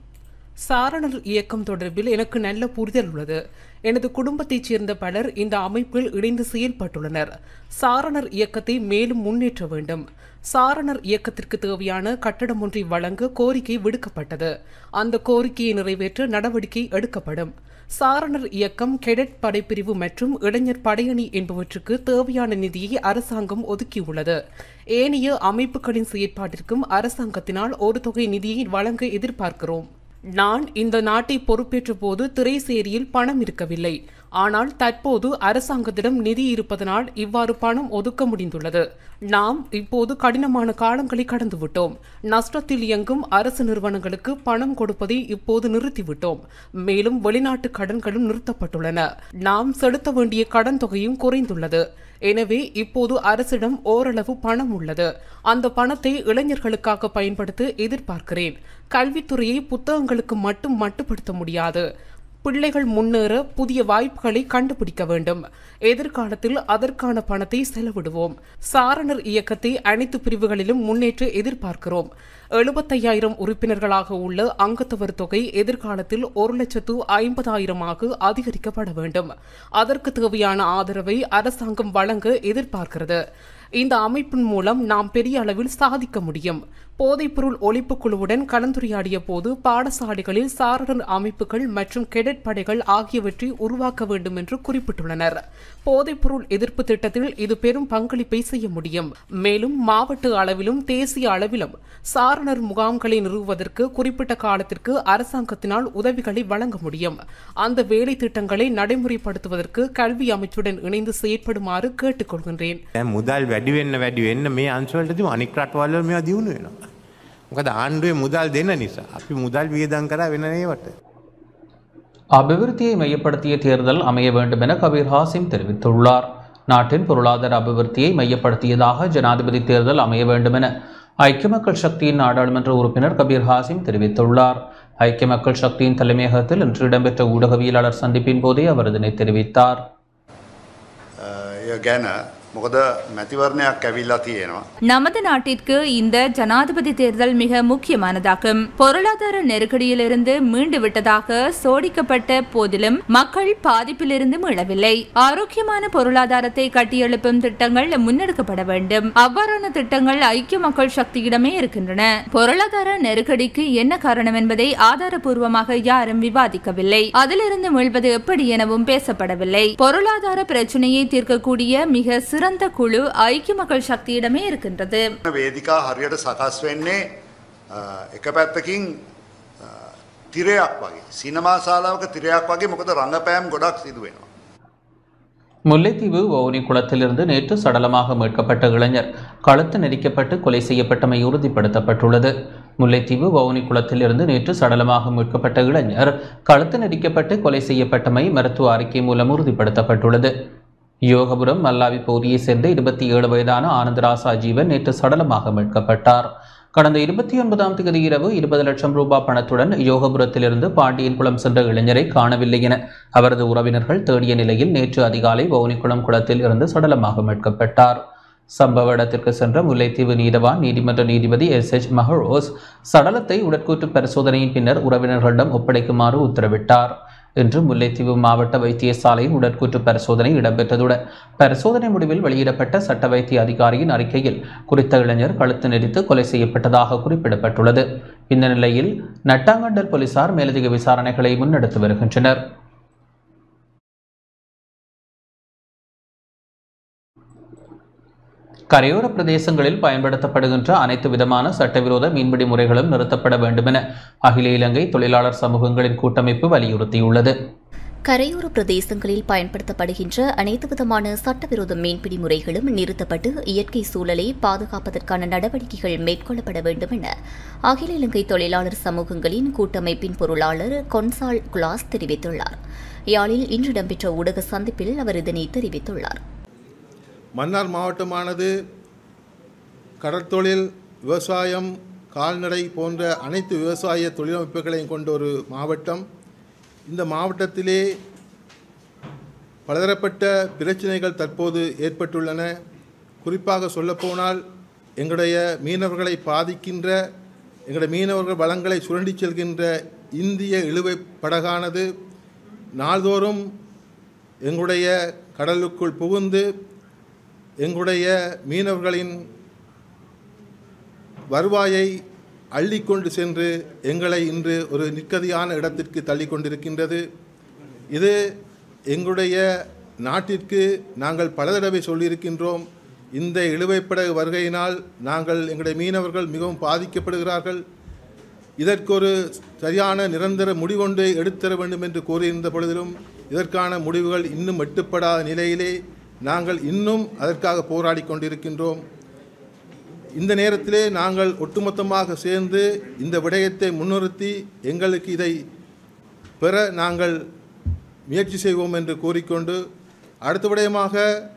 சாரணர் இயக்கம் தொடர்பில் எனக்கு நல்ல புரிதல் உள்ளது எனது குடும்பத்தைச் சேர்ந்த பலர் இந்த அமைப்பில் இணைந்து செயல்பட்டுள்ளனர் சாரணர் இயக்கத்தை மேலும் முன்னேற்ற வேண்டும் சாரணர் இயக்கத்திற்கு தேவையான கட்டடம் ஒன்றை வழங்க கோரிக்கை விடுக்கப்பட்டது அந்த கோரிக்கையை நிறைவேற்ற நடவடிக்கை எடுக்கப்படும் சாரணர் இயக்கம் கெடட் படைப்பிரிவு மற்றும் இளைஞர் படையணி என்பவற்றுக்கு தேவையான நிதியை அரசாங்கம் ஒதுக்கியுள்ளது ஏனைய அமைப்புகளின் செயற்பாட்டிற்கும் அரசாங்கத்தினால் ஒரு தொகை நிதியை வழங்க எதிர்பார்க்கிறோம் நான் இந்த நாட்டை பொறுப்பேற்ற போது திரைசேரியில் பணம் இருக்கவில்லை ஆனால் தற்போது அரசாங்கத்திடம் நிதி இருப்பதனால் இவ்வாறு பணம் ஒதுக்க முடிந்துள்ளது நாம் இப்போது கடினமான காலங்களை கடந்துவிட்டோம் நஷ்டத்தில் இயங்கும் அரசு நிறுவனங்களுக்கு பணம் கொடுப்பதை இப்போது நிறுத்திவிட்டோம் மேலும் வெளிநாட்டு கடன்களும் நிறுத்தப்பட்டுள்ளன நாம் செலுத்த வேண்டிய கடன் தொகையும் குறைந்துள்ளது எனவே இப்போது அரசிடம் ஓரளவு பணம் உள்ளது அந்த பணத்தை இளைஞர்களுக்காக பயன்படுத்த எதிர்பார்க்கிறேன் கல்வித்துறையை புத்தகங்களுக்கு மட்டும் மட்டுப்படுத்த முடியாது பிள்ளைகள் முன்னேற புதிய வாய்ப்புகளை கண்டுபிடிக்க வேண்டும் எதிர்காலத்தில் அதற்கான பணத்தை செலவிடுவோம் சாரணர் இயக்கத்தை அனைத்து பிரிவுகளிலும் முன்னேற்ற எதிர்பார்க்கிறோம் எழுபத்தையாயிரம் உறுப்பினர்களாக உள்ள அங்கத்தவர் தொகை எதிர்காலத்தில் ஒரு லட்சத்து ஐம்பதாயிரமாக அதிகரிக்கப்பட வேண்டும் அதற்கு தேவையான ஆதரவை அரசாங்கம் வழங்க எதிர்பார்க்கிறது இந்த அமைப்பின் மூலம் நாம் பெரிய அளவில் சாதிக்க முடியும் போதைப்பொருள் ஒழிப்பு குழுவுடன் கலந்துரையாடிய போது பாடசாலைகளில் சாரணர் அமைப்புகள் மற்றும் கெடட் படைகள் ஆகியவற்றை உருவாக்க வேண்டும் என்று குறிப்பிட்டுள்ளனர் போதைப்பொருள் எதிர்ப்பு திட்டத்தில் இது பெரும் பங்களிப்பை செய்ய முடியும் மேலும் மாவட்ட அளவிலும் தேசிய அளவிலும் சாரணர் முகாம்களை நிறுவுவதற்கு குறிப்பிட்ட காலத்திற்கு அரசாங்கத்தினால் உதவிகளை வழங்க முடியும் அந்த வேலை திட்டங்களை நடைமுறைப்படுத்துவதற்கு கல்வி அமைச்சுடன் இணைந்து செயற்படுமாறு கேட்டுக்கொள்கின்றேன் දැන් මුදල් වැඩි වෙන්න වැඩි වෙන්න මේ අංශවලටදී අනික් රටවල් වල මේවා දියුණු වෙනවා. මොකද ආණ්ඩුවේ මුදල් දෙන්න නිසා. අපි මුදල් වියදම් කරා වෙන ඒවට. அபிவிருத்தியை மையப்படுத்திய தேர்தல் அமைய வேண்டும் என கபீர் ஹாசிம் தெரிவித்துள்ளார் நாட்டின் பொருளாதார அபிவிருத்தியை மையப்படுத்தியதாக ஜனாதிபதி தேர்தல் அமைய வேண்டும் என ஐக்கிய மக்கள் சக்தியின் நாடாளுமன்ற உறுப்பினர் கபீர் ஹாசிம் தெரிவித்துள்ளார் ஐக்கிய மக்கள் சக்தியின் தலைமையகத்தில் இன்று இடம்பெற்ற ஊடகவியலாளர் சந்திப்பின் போதே அவர் இதனை தெரிவித்தார் එය ගැන මොකද මැතිවරණයක් ඇවිල්ලා තියෙනවා. நமது நாட்டிற்கு இந்த ஜனாதிபதி தேர்தல் மிக முக்கியமானதாகும் பொருளாதார நெருக்கடியிலிருந்து மீண்டு விட்டதாக சோடிக்கப்பட்ட போதிலும் மக்கள் பாதிப்பிலிருந்து மீளவில்லை ஆரோக்கியமான பொருளாதாரத்தை கட்டியெழுப்பும் திட்டங்கள் முன்னெடுக்கப்பட வேண்டும் அவ்வாறான திட்டங்கள் ஐக்கிய மக்கள் சக்தியிடமே இருக்கின்றன பொருளாதார நெருக்கடிக்கு என்ன காரணம் என்பதை ஆதாரபூர்வமாக யாரும் விவாதிக்கவில்லை அதிலிருந்து மீள்வது எப்படி எனவும் பேசப்படவில்லை பொருளாதார பிரச்சனையை தீர்க்கக்கூடிய மிக சிறந்த குழு ஐக்கிய மக்கள் சக்தியிடமே இருக்கின்றது වේදිකා හරියට සකස් වෙන්නේ අ, එක පැත්තකින් අ, තිරයක් වගේ සිනමා ශාලාවක තිරයක් වගේ මොකද රඟපෑම් ගොඩක් සිදු වෙනවා. முல்லைத்தீவு வவுனி குளத்திலிருந்து நேற்று சடலமாக மீட்கப்பட்ட இளைஞர் கழுத்து நெரிக்கப்பட்டு கொலை செய்யப்பட்டமை உறுதிப்படுத்தப்பட்டுள்ளது முல்லைத்தீவு வவுனி குளத்திலிருந்து நேற்று சடலமாக மீட்கப்பட்ட இளைஞர் கழுத்து நெரிக்கப்பட்டு கொலை செய்யப்பட்டமை மருத்துவ அறிக்கை மூலம் உறுதிப்படுத்தப்பட்டுள்ளது யோகபுரம் மல்லாவி பகுதியைச் சேர்ந்த இருபத்தி ஏழு வயதான ஆனந்தராசா ஜீவன் நேற்று சடலமாக மீட்கப்பட்டார் கடந்த இருபத்தி ஒன்பதாம் தேதி இரவு இருபது லட்சம் ரூபாய் பணத்துடன் யோகபுரத்திலிருந்து பாண்டியன்குளம் சென்ற இளைஞரை காணவில்லை என அவரது உறவினர்கள் தேடிய நிலையில் நேற்று அதிகாலை வவுனிக்குளம் குளத்தில் இருந்து சடலமாக மீட்கப்பட்டார் சம்பவ இடத்திற்கு சென்ற முல்லைத்தீவு நீதவான் நீதிமன்ற நீதிபதி எஸ் எச் மஹரோஸ் சடலத்தை உடற்கூற்று பரிசோதனையின் பின்னர் உறவினர்களிடம் ஒப்படைக்குமாறு உத்தரவிட்டார் இன்று முல்லைத்தீவு மாவட்ட வைத்தியசாலையின் உடற்கூற்று பரிசோதனை இடம்பெற்றதுடன் பரிசோதனை முடிவில் வெளியிடப்பட்ட சட்ட வைத்திய அதிகாரியின் அறிக்கையில் குறித்த இளைஞர் கழுத்து நெரித்து கொலை செய்யப்பட்டதாக குறிப்பிடப்பட்டுள்ளது இந்த நிலையில் நட்டாங்கண்டல் போலீசார் மேலதிக விசாரணைகளை முன்னெடுத்து வருகின்றனர் கரையோர பிரதேசங்களில் பயன்படுத்தப்படுகின்ற அனைத்து விதமான சட்டவிரோத மீன்பிடி முறைகளும் நிறுத்தப்பட வேண்டும் என அகில இலங்கை தொழிலாளர் சமூகங்களின் கூட்டமைப்பு வலியுறுத்தியுள்ளது கரையோர பிரதேசங்களில் பயன்படுத்தப்படுகின்ற அனைத்து விதமான சட்டவிரோத மீன்பிடி முறைகளும் நிறுத்தப்பட்டு இயற்கை சூழலை பாதுகாப்பதற்கான நடவடிக்கைகள் மேற்கொள்ளப்பட வேண்டும் என அகில இலங்கை தொழிலாளர் சமூகங்களின் கூட்டமைப்பின் பொருளாளர் கொன்சால் குலாஸ் தெரிவித்துள்ளார் யாழில் இன்று இடம்பெற்ற ஊடக சந்திப்பில் அவர் இதனை தெரிவித்துள்ளார் மன்னார் மாவட்டமானது கடற்தொழில் விவசாயம் கால்நடை போன்ற அனைத்து விவசாய தொழிலமைப்புகளையும் கொண்ட ஒரு மாவட்டம் இந்த மாவட்டத்திலே பலதரப்பட்ட பிரச்சனைகள் தற்போது ஏற்பட்டுள்ளன குறிப்பாக சொல்லப்போனால் எங்களுடைய மீனவர்களை பாதிக்கின்ற எங்களுடைய மீனவர்கள் வளங்களை சுரண்டிச் செல்கின்ற இந்திய இழுவைப் படகானது நாள்தோறும் எங்களுடைய கடலுக்குள் புகுந்து எங்களுடைய மீனவர்களின் வருவாயை அள்ளிக்கொண்டு சென்று எங்களை இன்று ஒரு நிற்கதியான இடத்திற்கு தள்ளி கொண்டிருக்கின்றது இது எங்களுடைய நாட்டிற்கு நாங்கள் பல தடவை சொல்லியிருக்கின்றோம் இந்த இழுவைப்படகு வருகையினால் நாங்கள் எங்களுடைய மீனவர்கள் மிகவும் பாதிக்கப்படுகிறார்கள் இதற்கொரு சரியான நிரந்தர முடிவொன்றை எடுத்தர வேண்டும் என்று கூறியிருந்த பொழுதிலும் இதற்கான முடிவுகள் இன்னும் எட்டுப்படாத நிலையிலே நாங்கள் இன்னும் அதற்காக போராடி கொண்டிருக்கின்றோம் இந்த நேரத்திலே நாங்கள் ஒட்டுமொத்தமாக சேர்ந்து இந்த விடயத்தை முன்னிறுத்தி எங்களுக்கு இதை பெற நாங்கள் முயற்சி செய்வோம் என்று கூறிக்கொண்டு அடுத்த விடயமாக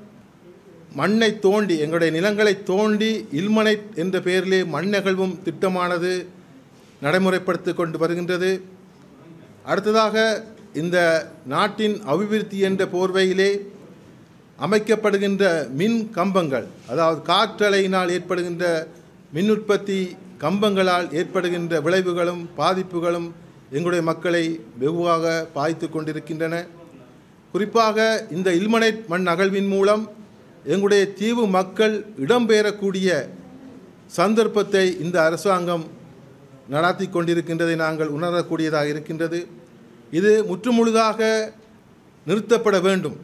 மண்ணை தோண்டி எங்களுடைய நிலங்களை தோண்டி இல்மனை என்ற பெயரிலே மண்ணகழ்வும் திட்டமானது நடைமுறைப்படுத்தி கொண்டு வருகின்றது அடுத்ததாக இந்த நாட்டின் அபிவிருத்தி என்ற போர்வையிலே அமைக்கப்படுகின்ற மின் கம்பங்கள் அதாவது காற்றலையினால் ஏற்படுகின்ற மின் உற்பத்தி கம்பங்களால் ஏற்படுகின்ற விளைவுகளும் பாதிப்புகளும் எங்களுடைய மக்களை வெகுவாக பாதித்து கொண்டிருக்கின்றன குறிப்பாக இந்த இல்மனைட் மண் அகழ்வின் மூலம் எங்களுடைய தீவு மக்கள் இடம்பெயரக்கூடிய சந்தர்ப்பத்தை இந்த அரசாங்கம் நடாத்தி கொண்டிருக்கின்றதை நாங்கள் உணரக்கூடியதாக இருக்கின்றது இது முற்றுமுழுதாக நிறுத்தப்பட வேண்டும்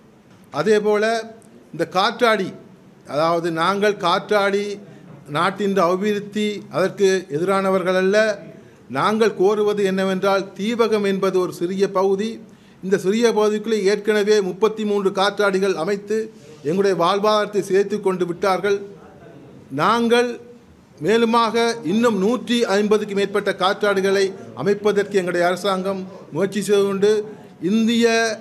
அதேபோல இந்த காற்றாடி அதாவது நாங்கள் காற்றாடி நாட்டின் அபிவிருத்தி அதற்கு எதிரானவர்கள் அல்ல நாங்கள் கோருவது என்னவென்றால் தீபகம் என்பது ஒரு சிறிய பகுதி இந்த சிறிய பகுதிக்குள்ளே ஏற்கனவே முப்பத்தி மூன்று காற்றாடிகள் அமைத்து எங்களுடைய வாழ்வாதாரத்தை சேர்த்து கொண்டு விட்டார்கள் நாங்கள் மேலுமாக இன்னும் நூற்றி ஐம்பதுக்கு மேற்பட்ட காற்றாடுகளை அமைப்பதற்கு எங்களுடைய அரசாங்கம் முயற்சி செய்து கொண்டு இந்திய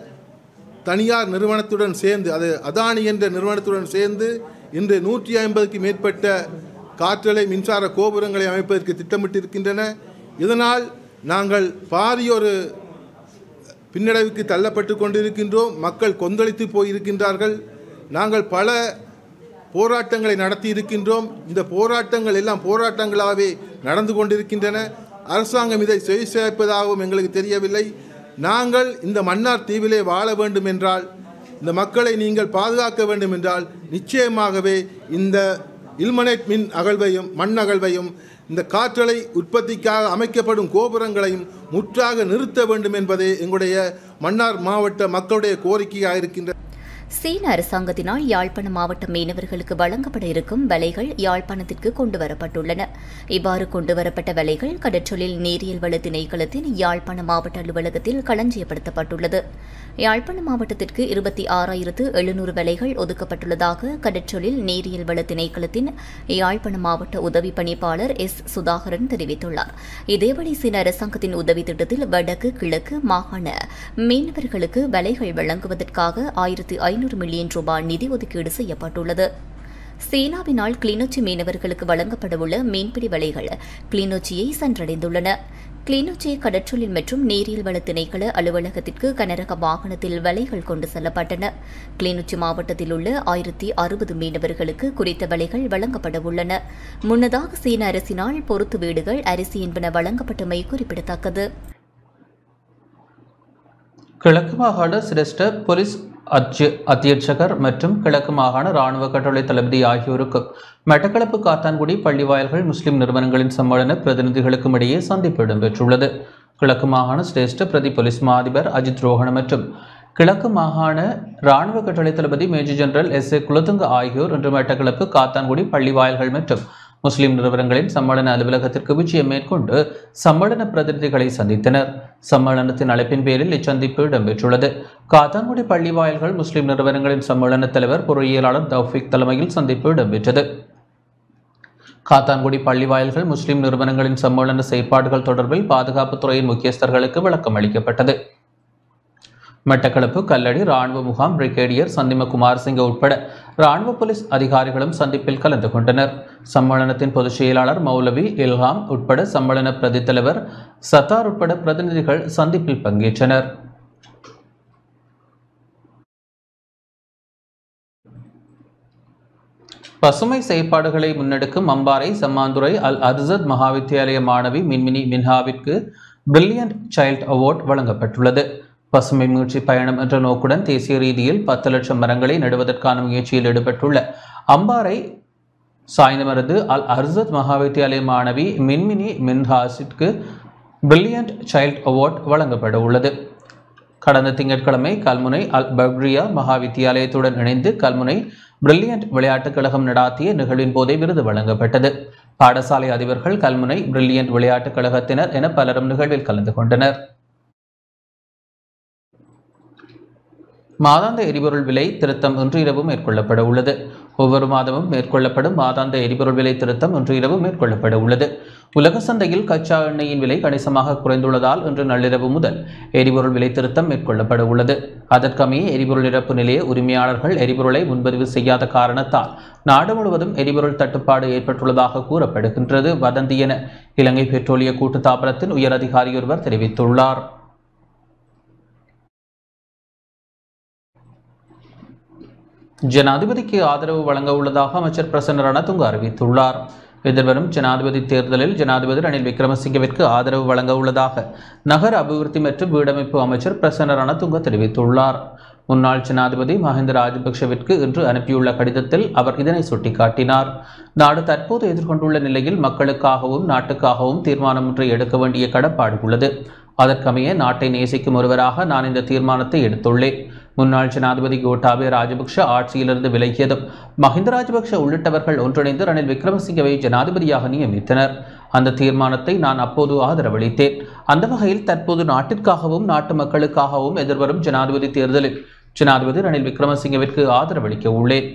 தனியார் நிறுவனத்துடன் சேர்ந்து அது அதானி என்ற நிறுவனத்துடன் சேர்ந்து இன்று நூற்றி ஐம்பதுக்கு மேற்பட்ட காற்றலை மின்சார கோபுரங்களை அமைப்பதற்கு திட்டமிட்டிருக்கின்றன இதனால் நாங்கள் பாரியொரு பின்னடைவுக்கு தள்ளப்பட்டு கொண்டிருக்கின்றோம் மக்கள் கொந்தளித்து போயிருக்கின்றார்கள் நாங்கள் பல போராட்டங்களை நடத்தி இருக்கின்றோம் இந்த போராட்டங்கள் எல்லாம் போராட்டங்களாகவே நடந்து கொண்டிருக்கின்றன அரசாங்கம் இதை செவி சேர்ப்பதாகவும் எங்களுக்கு தெரியவில்லை நாங்கள் இந்த மன்னார் தீவிலே வாழ வேண்டும் என்றால் இந்த மக்களை நீங்கள் பாதுகாக்க வேண்டும் என்றால் நிச்சயமாகவே இந்த இல்மனைட் மின் அகழ்வையும் மண் அகழ்வையும் இந்த காற்றலை உற்பத்திக்காக அமைக்கப்படும் கோபுரங்களையும் முற்றாக நிறுத்த வேண்டும் என்பதே எங்களுடைய மன்னார் மாவட்ட மக்களுடைய கோரிக்கையாக இருக்கின்ற சீன அரசாங்கத்தினால் யாழ்ப்பாண மாவட்ட மீனவர்களுக்கு வழங்கப்பட இருக்கும் விலைகள் யாழ்ப்பாணத்திற்கு கொண்டுவரப்பட்டுள்ளன இவ்வாறு கொண்டுவரப்பட்ட விலைகள் கடற்றொழில் நீரியல் வள திணைக்களத்தின் யாழ்ப்பாண மாவட்ட அலுவலகத்தில் களஞ்சியப்படுத்தப்பட்டுள்ளது யாழ்ப்பாண மாவட்டத்திற்கு இருபத்தி ஆறாயிரத்து எழுநூறு விலைகள் ஒதுக்கப்பட்டுள்ளதாக கடற்றொழில் நீரியல் வள திணைக்களத்தின் யாழ்ப்பாண மாவட்ட உதவி பணிப்பாளர் எஸ் சுதாகரன் தெரிவித்துள்ளார் இதேவழி சீன அரசாங்கத்தின் உதவி திட்டத்தில் வடக்கு கிழக்கு மாகாண மீனவர்களுக்கு விலைகள் வழங்குவதற்காக ஆயிரத்து ஐநூறு மில்லியன் ரூபாய் நிதி ஒதுக்கீடு செய்யப்பட்டுள்ளது சீனாவினால் கிளிநொச்சி மீனவர்களுக்கு வழங்கப்படவுள்ள மீன்பிடி வலைகள் கிளிநொச்சியை சென்றடைந்துள்ளன கிளிநொச்சி கடற்றொழில் மற்றும் நீரியல் வள திணைக்கள அலுவலகத்திற்கு கனரக வாகனத்தில் வலைகள் கொண்டு செல்லப்பட்டன கிளிநொச்சி மாவட்டத்தில் உள்ள ஆயிரத்தி அறுபது மீனவர்களுக்கு குறித்த வலைகள் வழங்கப்பட உள்ளன முன்னதாக சீன அரசினால் பொறுத்து வீடுகள் அரிசி என்பன வழங்கப்பட்டமை குறிப்பிடத்தக்கது கிழக்கு மாகாண சிரேஷ்ட போலீஸ் அத்ய அத்தியட்சகர் மற்றும் கிழக்கு மாகாண ராணுவ கட்டளை தளபதி ஆகியோருக்கு மட்டக்களப்பு காத்தான்குடி பள்ளிவாயல்கள் முஸ்லிம் நிறுவனங்களின் சம்மேளன பிரதிநிதிகளுக்கும் இடையே சந்திப்பு இடம்பெற்றுள்ளது கிழக்கு மாகாண சிரேஷ்ட பிரதி போலீஸ் மா அதிபர் அஜித் ரோஹன மற்றும் கிழக்கு மாகாண ராணுவ கட்டளை தளபதி major general S A Kulatunga ஆகியோர் இன்று மட்டக்களப்பு காத்தான்குடி பள்ளிவாயல்கள் மற்றும் முஸ்லிம் நிறுவனங்களின் சம்மேளன அலுவலகத்திற்கு விஜயம் மேற்கொண்டு சம்மேளன பிரதிநிதிகளை சந்தித்தனர் சம்மேளனத்தின் அழைப்பின் பேரில் இச்சந்திப்பு இடம்பெற்றுள்ளது காத்தான்குடி பள்ளி வாயில்கள் முஸ்லிம் நிறுவனங்களின் சம்மேளன தலைவர் பொறியியலாளர் தௌஃபிக் தலைமையில் சந்திப்பு இடம்பெற்றது காத்தான்குடி பள்ளி வாயில்கள் முஸ்லிம் நிறுவனங்களின் சம்மேளன செயற்பாடுகள் தொடர்பில் பாதுகாப்புத்துறையின் முக்கியஸ்தர்களுக்கு விளக்கம் அளிக்கப்பட்டது மட்டக்களப்பு கல்லடி ராணுவ முகாம் பிரிகேடியர் சந்திம குமார் சிங்க உட்பட ராணுவ போலீஸ் அதிகாரிகளும் சந்திப்பில் கலந்து கொண்டனர் சம்மேளனத்தின் பொதுச் செயலாளர் மௌலவி இல்ஹாம் உட்பட சம்மேளன பிரதி தலைவர் சத்தார் உட்பட பிரதிநிதிகள் சந்திப்பில் பங்கேற்றனர் பசுமை செயற்பாடுகளை முன்னெடுக்கும் அம்பாறை சம்மாந்துறை அல் அர்சத் மகாவித்தியாலய மாணவி மின்மினி மின்ஹாவிற்கு பிரில்லியன்ட் சைல்ட் அவார்ட் வழங்கப்பட்டுள்ளது பசுமை மீட்சி பயணம் என்ற நோக்குடன் தேசிய ரீதியில் பத்து லட்சம் மரங்களை நடுவதற்கான முயற்சியில் ஈடுபட்டுள்ள அம்பாறை சாய்ந்தமரது அல் அர்சத் மகாவித்தியாலய மாணவி மின்மினி மின்ஹாஸிற்கு பிரில்லியன்ட் சைல்ட் அவார்ட் வழங்கப்பட உள்ளது கடந்த திங்கட்கிழமை கல்முனை அல் பக்ரியா மகாவித்தியாலயத்துடன் இணைந்து கல்முனை பிரில்லியன்ட் விளையாட்டுக் கழகம் நடாத்திய நிகழ்வின் போதே விருது வழங்கப்பட்டது பாடசாலை அதிபர்கள் கல்முனை பிரில்லியன்ட் விளையாட்டுக் கழகத்தினர் என பலரும் நிகழ்வில் கலந்து கொண்டனர் மாதாந்த எரிபொருள் விலை திருத்தம் இன்று இரவு மேற்கொள்ளப்பட உள்ளது ஒவ்வொரு மாதமும் மேற்கொள்ளப்படும் மாதாந்த எரிபொருள் விலை திருத்தம் இன்று இரவு மேற்கொள்ளப்பட உள்ளது உலக சந்தையில் கச்சா எண்ணெயின் விலை கணிசமாக குறைந்துள்ளதால் இன்று நள்ளிரவு முதல் எரிபொருள் விலை திருத்தம் மேற்கொள்ளப்பட உள்ளது அதற்கமைய எரிபொருள் இறப்பு நிலைய உரிமையாளர்கள் எரிபொருளை முன்பதிவு செய்யாத காரணத்தால் நாடு முழுவதும் எரிபொருள் தட்டுப்பாடு ஏற்பட்டுள்ளதாக கூறப்படுகின்றது வதந்தி என இலங்கை பெட்ரோலிய கூட்டுத்தாபனத்தின் உயர் அதிகாரியொருவர் தெரிவித்துள்ளார் ஜனாதிபதிக்கு ஆதரவு வழங்க உள்ளதாக அமைச்சர் பிரசன்ன ரணதுங்க அறிவித்துள்ளார் எதிர்வரும் ஜனாதிபதி தேர்தலில் ஜனாதிபதி ரணில் விக்ரமசிங்கவிற்கு ஆதரவு வழங்க உள்ளதாக நகர அபிவிருத்தி மற்றும் வீடமைப்பு அமைச்சர் பிரசன்ன ரணதுங்க தெரிவித்துள்ளார் முன்னாள் ஜனாதிபதி மஹிந்த ராஜபக்ஷவிற்கு இன்று அனுப்பியுள்ள கடிதத்தில் அவர் இதனை சுட்டிக்காட்டினார் நாடு தற்போது எதிர்கொண்டுள்ள நிலையில் மக்களுக்காகவும் நாட்டுக்காகவும் தீர்மானம் ஒன்றை எடுக்க வேண்டிய கடப்பாடு உள்ளது அதற்கமைய நாட்டை நேசிக்கும் ஒருவராக நான் இந்த தீர்மானத்தை எடுத்துள்ளேன் முன்னாள் ஜனாதிபதி கோட்டாபே ராஜபக்ஷ ஆட்சியிலிருந்து விலகியதும் மஹிந்த ராஜபக்ஷ உள்ளிட்டவர்கள் ஒன்றிணைந்து ரணில் விக்ரமசிங்கவை ஜனாதிபதியாக நியமித்தனர் அந்த தீர்மானத்தை நான் அப்போது ஆதரவளித்தேன் அந்த வகையில் தற்போது நாட்டிற்காகவும் நாட்டு மக்களுக்காகவும் எதிர்வரும் ஜனாதிபதி தேர்தலில் ஜனாதிபதி ரணில் விக்ரமசிங்கவிற்கு ஆதரவளிக்க உள்ளேன்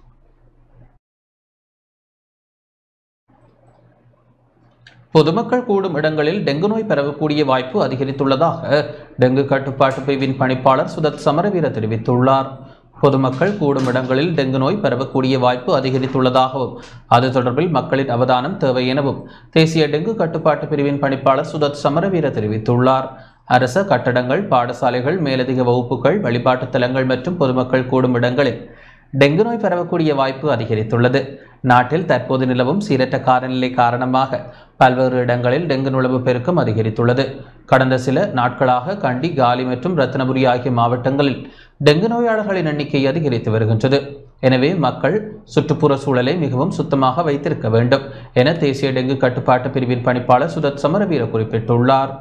பொதுமக்கள் கூடும் இடங்களில் டெங்கு நோய் பரவக்கூடிய வாய்ப்பு அதிகரித்துள்ளதாக டெங்கு கட்டுப்பாட்டு பிரிவின் பணிப்பாளர் சுதத் சமரவீர தெரிவித்துள்ளார் பொதுமக்கள் கூடும் இடங்களில் டெங்கு நோய் பரவக்கூடிய வாய்ப்பு அதிகரித்துள்ளதாகவும் அது தொடர்பில் மக்களின் அவதானம் தேவை எனவும் தேசிய டெங்கு கட்டுப்பாட்டு பிரிவின் பணிப்பாளர் சுதத் சமரவீர தெரிவித்துள்ளார் அரச கட்டடங்கள் பாடசாலைகள் மேலதிக வகுப்புகள் வழிபாட்டுத் தலங்கள் மற்றும் பொதுமக்கள் கூடும் இடங்களில் டெங்கு நோய் பரவக்கூடிய வாய்ப்பு அதிகரித்துள்ளது நாட்டில் தற்போது நிலவும் சீரற்ற காலநிலை காரணமாக பல்வேறு இடங்களில் டெங்கு நுழவு பெருக்கம் அதிகரித்துள்ளது கடந்த சில நாட்களாக கண்டி காலி மற்றும் ரத்னபுரி ஆகிய மாவட்டங்களில் டெங்கு நோயாளர்களின் எண்ணிக்கை அதிகரித்து வருகின்றது எனவே மக்கள் சுற்றுப்புற சூழலை மிகவும் சுத்தமாக வைத்திருக்க வேண்டும் என தேசிய டெங்கு கட்டுப்பாட்டு பிரிவின் பணிப்பாளர் சுதத் சமரவீர குறிப்பிட்டுள்ளார்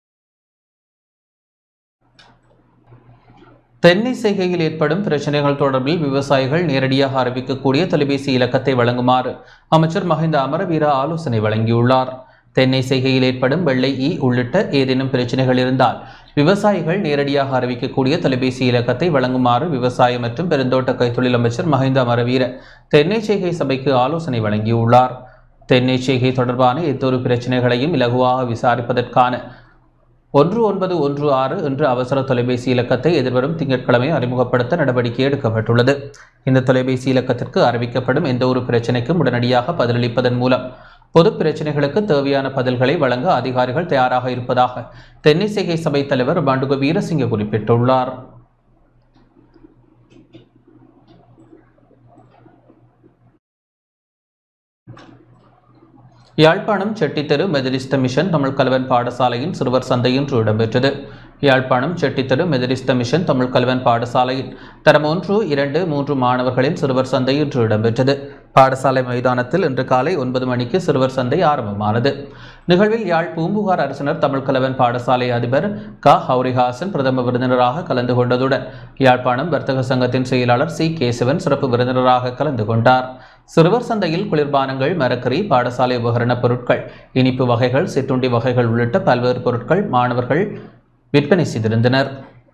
தென்னை செய்கையில் ஏற்படும் பிரச்சனைகள் தொடர்பில் விவசாயிகள் நேரடியாக அறிவிக்கக்கூடிய தொலைபேசி இலக்கத்தை வழங்குமாறு அமைச்சர் மஹிந்த அமரவீரா ஆலோசனை வழங்கியுள்ளார் தென்னை செய்கையில் ஏற்படும் வெள்ளை ஈ உள்ளிட்ட ஏதேனும் பிரச்சனைகள் இருந்தால் விவசாயிகள் நேரடியாக அறிவிக்கக்கூடிய தொலைபேசி இலக்கத்தை வழங்குமாறு விவசாய மற்றும் பெருந்தோட்ட கைத்தொழில் அமைச்சர் மஹிந்த அமரவீர தென்னை செய்கை சபைக்கு ஆலோசனை வழங்கியுள்ளார் தென்னை செய்கை தொடர்பான எத்தொரு பிரச்சனைகளையும் இலகுவாக விசாரிப்பதற்கான ஒன்று ஒன்பது ஒன்று ஆறு என்ற அவசர தொலைபேசி இலக்கத்தை எதிர்வரும் திங்கட்கிழமை அறிமுகப்படுத்த நடவடிக்கை எடுக்கப்பட்டுள்ளது இந்த தொலைபேசி இலக்கத்திற்கு அறிவிக்கப்படும் எந்த ஒரு பிரச்சனைக்கும் உடனடியாக பதிலளிப்பதன் மூலம் பொது பிரச்சனைகளுக்கு தேவையான பதில்களை வழங்க அதிகாரிகள் தயாராக இருப்பதாக தென்னிசைகை சபை தலைவர் பண்டுக வீரசிங்க குறிப்பிட்டுள்ளார் யாழ்ப்பாணம் செட்டித்தெரு மெதரிஸ்த மிஷன் தமிழ் கலவன் பாடசாலையின் சிறுவர் சந்தை இன்று இடம்பெற்றது யாழ்ப்பாணம் செட்டித்தெரு மெதரிஸ்த மிஷன் தமிழ் கல்வன் பாடசாலையின் தரம் ஒன்று இரண்டு மூன்று மாணவர்களின் சிறுவர் சந்தை இன்று இடம்பெற்றது பாடசாலை மைதானத்தில் இன்று காலை ஒன்பது மணிக்கு சிறுவர் சந்தை ஆரம்பமானது நிகழ்வில் யாழ் பூம்புகார் அரசினர் தமிழ் கலவன் பாடசாலை அதிபர் க ஹௌரிஹாசன் பிரதம விருந்தினராக கலந்து கொண்டதுடன் யாழ்ப்பாணம் வர்த்தக சங்கத்தின் செயலாளர் சி கேசவன் சிறப்பு விருந்தினராக கலந்து கொண்டார் சிறுவர் சந்தையில் குளிர்பானங்கள் மரக்கறி பாடசாலை உபகரணப் பொருட்கள் இனிப்பு வகைகள் சிற்றுண்டி வகைகள் உள்ளிட்ட பல்வேறு பொருட்கள் மாணவர்கள் விற்பனை செய்திருந்தனர்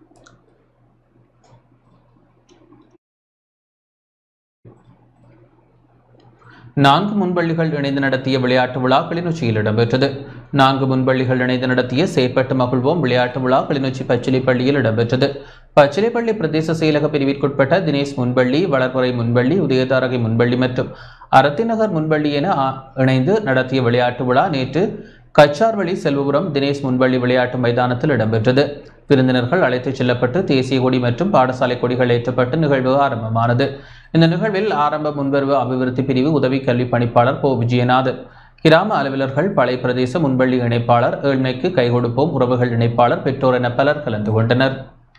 நான்கு முன்பள்ளிகள் இணைந்து நடத்திய விளையாட்டு விழா கிளிநொச்சியில் இடம்பெற்றது நான்கு முன்பள்ளிகள் இணைந்து நடத்திய செயற்பட்டு மகிழ்வோம் விளையாட்டு விழா கிளிநொச்சி பச்சிலைப்பள்ளியில் இடம்பெற்றது பச்சிலைப்பள்ளி பிரதேச செயலக பிரிவிற்குட்பட்ட தினேஷ் முன்பள்ளி வளர்முறை முன்பள்ளி உதயதாரகை முன்பள்ளி மற்றும் அரத்திநகர் முன்பள்ளி என ஆ- இணைந்து நடத்திய விளையாட்டு விழா நேற்று கச்சார்வழி செல்வபுரம் தினேஷ் முன்பள்ளி விளையாட்டு மைதானத்தில் இடம்பெற்றது விருந்தினர்கள் அழைத்துச் செல்லப்பட்டு தேசிய கொடி மற்றும் பாடசாலை கொடிகள் ஏற்றப்பட்டு நிகழ்வு ஆரம்பமானது இந்த நிகழ்வில் ஆரம்ப முன்வரவு அபிவிருத்தி பிரிவு உதவி கல்வி பணிப்பாளர் போ விஜயநாதன் கிராம அலுவலர்கள் பழைய பிரதேச முன்பள்ளி இணைப்பாளர் ஏழ்மைக்கு கை கொடுப்போம் உறவுகள் இணைப்பாளர் பெற்றோர் என பலர் கலந்து கொண்டனர்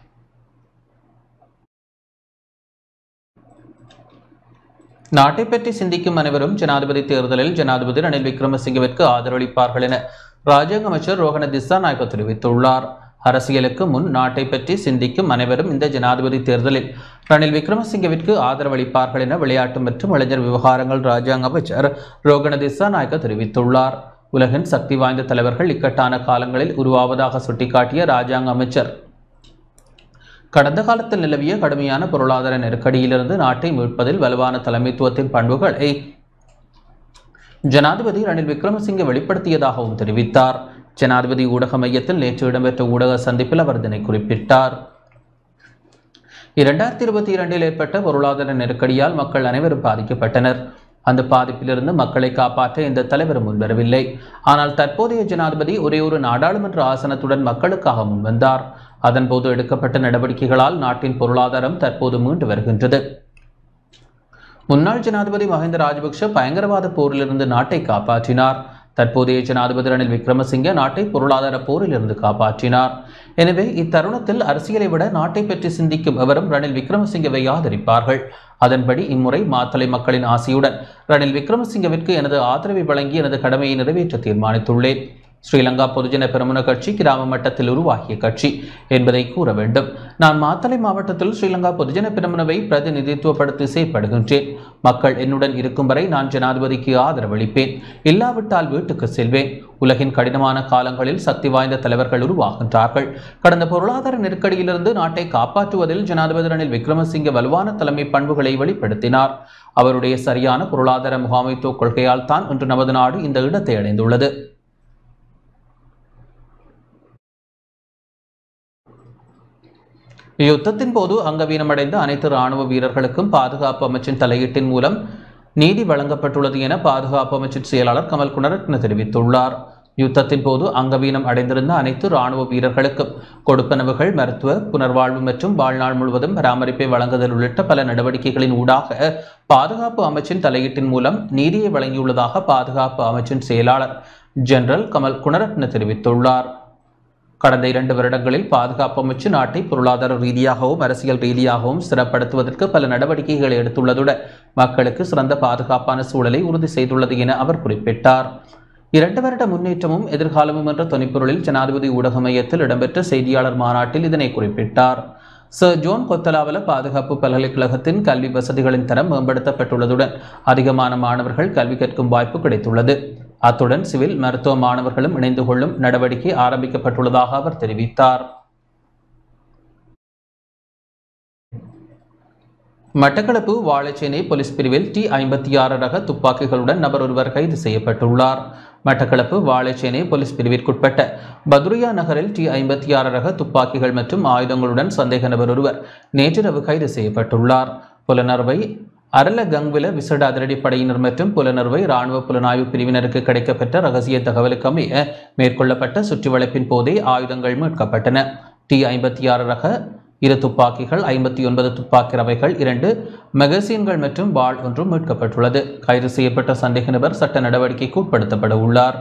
நாட்டை பற்றி சிந்திக்கும் அனைவரும் ஜனாதிபதி தேர்தலில் ஜனாதிபதி ரணில் விக்ரமசிங்கவிற்கு ஆதரவளிப்பார்கள் என ராஜாங்க அமைச்சர் ரோஹன திசாநாயக்க தெரிவித்துள்ளார் அரசியலுக்கு முன் நாட்டை பற்றி சிந்திக்கும் அனைவரும் இந்த ஜனாதிபதி தேர்தலில் ரணில் விக்ரமசிங்கவிற்கு ஆதரவளிப்பார்கள் என விளையாட்டு மற்றும் இளைஞர் விவகாரங்கள் ராஜாங்க அமைச்சர் ரோகண திசாநாயக்க தெரிவித்துள்ளார் உலகின் சக்தி வாய்ந்த தலைவர்கள் இக்கட்டான காலங்களில் உருவாவதாக சுட்டிக்காட்டிய ராஜாங்க அமைச்சர் கடந்த காலத்தில் நிலவிய கடுமையான பொருளாதார நெருக்கடியிலிருந்து நாட்டை மீட்பதில் வலுவான தலைமைத்துவத்தின் பண்புகளை ஜனாதிபதி ரணில் விக்ரமசிங்கே வெளிப்படுத்தியதாகவும் தெரிவித்தார் ஜனாதிபதி ஊடக மையத்தில் நேற்று இடம்பெற்ற ஊடக சந்திப்பில் அவர் இதனை குறிப்பிட்டார் இரண்டாயிரத்தி இருபத்தி இரண்டில் ஏற்பட்ட பொருளாதார நெருக்கடியால் மக்கள் அனைவரும் பாதிக்கப்பட்டனர் அந்த பாதிப்பிலிருந்து மக்களை காப்பாற்ற எந்த தலைவரும் முன்வரவில்லை ஆனால் தற்போதைய ஜனாதிபதி ஒரே ஒரு நாடாளுமன்ற ஆசனத்துடன் மக்களுக்காக முன்வந்தார் அதன்போது எடுக்கப்பட்ட நடவடிக்கைகளால் நாட்டின் பொருளாதாரம் தற்போது மீண்டு வருகின்றது முன்னாள் ஜனாதிபதி மஹிந்த ராஜபக்ஷ பயங்கரவாத போரிலிருந்து நாட்டை காப்பாற்றினார் தற்போதைய ஜனாதிபதி ரணில் விக்ரமசிங்கே நாட்டை பொருளாதார போரிலிருந்து காப்பாற்றினார் எனவே இத்தருணத்தில் அரசியலை விட நாட்டை பற்றி சிந்திக்கும் எவரும் ரணில் விக்ரமசிங்கவை ஆதரிப்பார்கள் அதன்படி இம்முறை மாத்தளை மக்களின் ஆசையுடன் ரணில் விக்ரமசிங்கவிற்கு எனது ஆதரவை வழங்கி எனது கடமையை நிறைவேற்ற தீர்மானித்துள்ளேன் ஸ்ரீலங்கா பொதுஜன பெருமுன கட்சி கிராம மட்டத்தில் உருவாகிய கட்சி என்பதை கூற வேண்டும் நான் மாத்தளை மாவட்டத்தில் ஸ்ரீலங்கா பொதுஜன பெருமுனவை பிரதிநிதித்துவப்படுத்தி செயற்படுகின்றேன் மக்கள் என்னுடன் இருக்கும் வரை நான் ஜனாதிபதிக்கு ஆதரவளிப்பேன் இல்லாவிட்டால் வீட்டுக்கு செல்வேன் உலகின் கடினமான காலங்களில் சக்தி வாய்ந்த தலைவர்கள் உருவாகின்றார்கள் கடந்த பொருளாதார நெருக்கடியிலிருந்து நாட்டை காப்பாற்றுவதில் ஜனாதிபதி ரணில் விக்ரமசிங்க வலுவான தலைமை பண்புகளை வெளிப்படுத்தினார் அவருடைய சரியான பொருளாதார முகாமைத்துவ கொள்கையால் தான் இன்று நமது நாடு இந்த இடத்தை அடைந்துள்ளது யுத்தத்தின் போது அங்கவீனமடைந்த அனைத்து இராணுவ வீரர்களுக்கும் பாதுகாப்பு அமைச்சின் தலையீட்டின் மூலம் நீதி வழங்கப்பட்டுள்ளது என பாதுகாப்பு அமைச்சின் செயலாளர் கமல் குணரத்ன தெரிவித்துள்ளார் யுத்தத்தின் போது அங்கவீனம் அடைந்திருந்த அனைத்து இராணுவ வீரர்களுக்கும் கொடுப்பனவுகள் மருத்துவ புனர்வாழ்வு மற்றும் வாழ்நாள் முழுவதும் பராமரிப்பை வழங்குதல் உள்ளிட்ட பல நடவடிக்கைகளின் ஊடாக பாதுகாப்பு அமைச்சின் தலையீட்டின் மூலம் நீதியை வழங்கியுள்ளதாக பாதுகாப்பு அமைச்சின் செயலாளர் ஜெனரல் கமல் குணரத்ன தெரிவித்துள்ளார் கடந்த இரண்டு வருடங்களில் பாதுகாப்பு அமைச்சு நாட்டை பொருளாதார ரீதியாகவும் அரசியல் ரீதியாகவும் ஸ்திரப்படுத்துவதற்கு பல நடவடிக்கைகளை எடுத்துள்ளதுடன் மக்களுக்கு சிறந்த பாதுகாப்பான சூழலை உறுதி செய்துள்ளது என அவர் குறிப்பிட்டார் இரண்டு வருட முன்னேற்றமும் எதிர்காலமும் என்ற தொனிப்பொருளில் ஜனாதிபதி ஊடக மையத்தில் இடம்பெற்ற செய்தியாளர் மாநாட்டில் இதனை குறிப்பிட்டார் சர் ஜோன் கொத்தலாவல பாதுகாப்பு பல்கலைக்கழகத்தின் கல்வி வசதிகளின் தரம் மேம்படுத்தப்பட்டுள்ளதுடன் அதிகமான மாணவர்கள் கல்வி கற்கும் வாய்ப்பு கிடைத்துள்ளது அத்துடன் சிவில் மருத்துவ மாணவர்களும் இணைந்து கொள்ளும் நடவடிக்கை ஆரம்பிக்கப்பட்டுள்ளதாக அவர் தெரிவித்தார் மட்டக்களப்பு வாழைச்சேனை போலீஸ் பிரிவில் டி ஐம்பத்தி ஆறு ரக துப்பாக்கிகளுடன் நபர் ஒருவர் கைது செய்யப்பட்டுள்ளார் மட்டக்களப்பு வாழைச்சேனை போலீஸ் பிரிவிற்குட்பட்ட பதுரியா நகரில் டி ஐம்பத்தி ஆறு ரக துப்பாக்கிகள் மற்றும் ஆயுதங்களுடன் சந்தேக நபர் ஒருவர் நேற்றிரவு கைது செய்யப்பட்டுள்ளார் புலனர்வை அரல கங்வில விசேட அதிரடி படையினர் மற்றும் புலனர்வை இராணுவ புலனாய்வு பிரிவினருக்கு கிடைக்கப்பெற்ற ரகசிய தகவலுக்கு அமைய மேற்கொள்ளப்பட்ட சுற்றிவளைப்பின் போதே ஆயுதங்கள் மீட்கப்பட்டன டி ஐம்பத்தி ஆறு ரக இரு துப்பாக்கிகள் ஐம்பத்தி ஒன்பது துப்பாக்கி ரவைகள் இரண்டு மெகசீன்கள் மற்றும் வாள் ஒன்றும் மீட்கப்பட்டுள்ளது கைது செய்யப்பட்ட சந்தேக நபர் சட்ட நடவடிக்கைக்கு உட்படுத்தப்பட உள்ளார்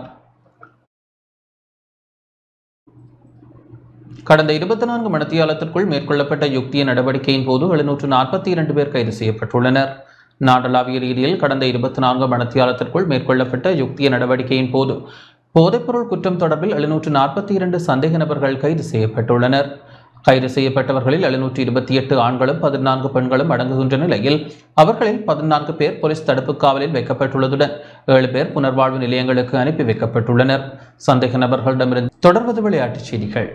கடந்த இருபத்தி நான்கு மணித்தியாலத்திற்குள் மேற்கொள்ளப்பட்ட யுக்திய நடவடிக்கையின் போது எழுநூற்று நாற்பத்தி இரண்டு பேர் கைது செய்யப்பட்டுள்ளனர் நாடளாவிய ரீதியில் கடந்த இருபத்தி நான்கு மணித்தியாலத்திற்குள் மேற்கொள்ளப்பட்ட யுக்திய நடவடிக்கையின் போது போதைப்பொருள் குற்றம் தொடர்பில் எழுநூற்று நாற்பத்தி இரண்டு சந்தேக நபர்கள் கைது செய்யப்பட்டுள்ளனர் கைது செய்யப்பட்டவர்களில் எழுநூற்றி இருபத்தி எட்டு ஆண்களும் பதினான்கு பெண்களும் அடங்குகின்ற நிலையில் அவர்களில் பதினான்கு பேர் போலீஸ் தடுப்பு காவலில் வைக்கப்பட்டுள்ளதுடன் ஏழு பேர் புனர்வாழ்வு நிலையங்களுக்கு அனுப்பி வைக்கப்பட்டுள்ளனர் சந்தேக நபர்களிடமிருந்து தொடர்வது விளையாட்டுச் செய்திகள்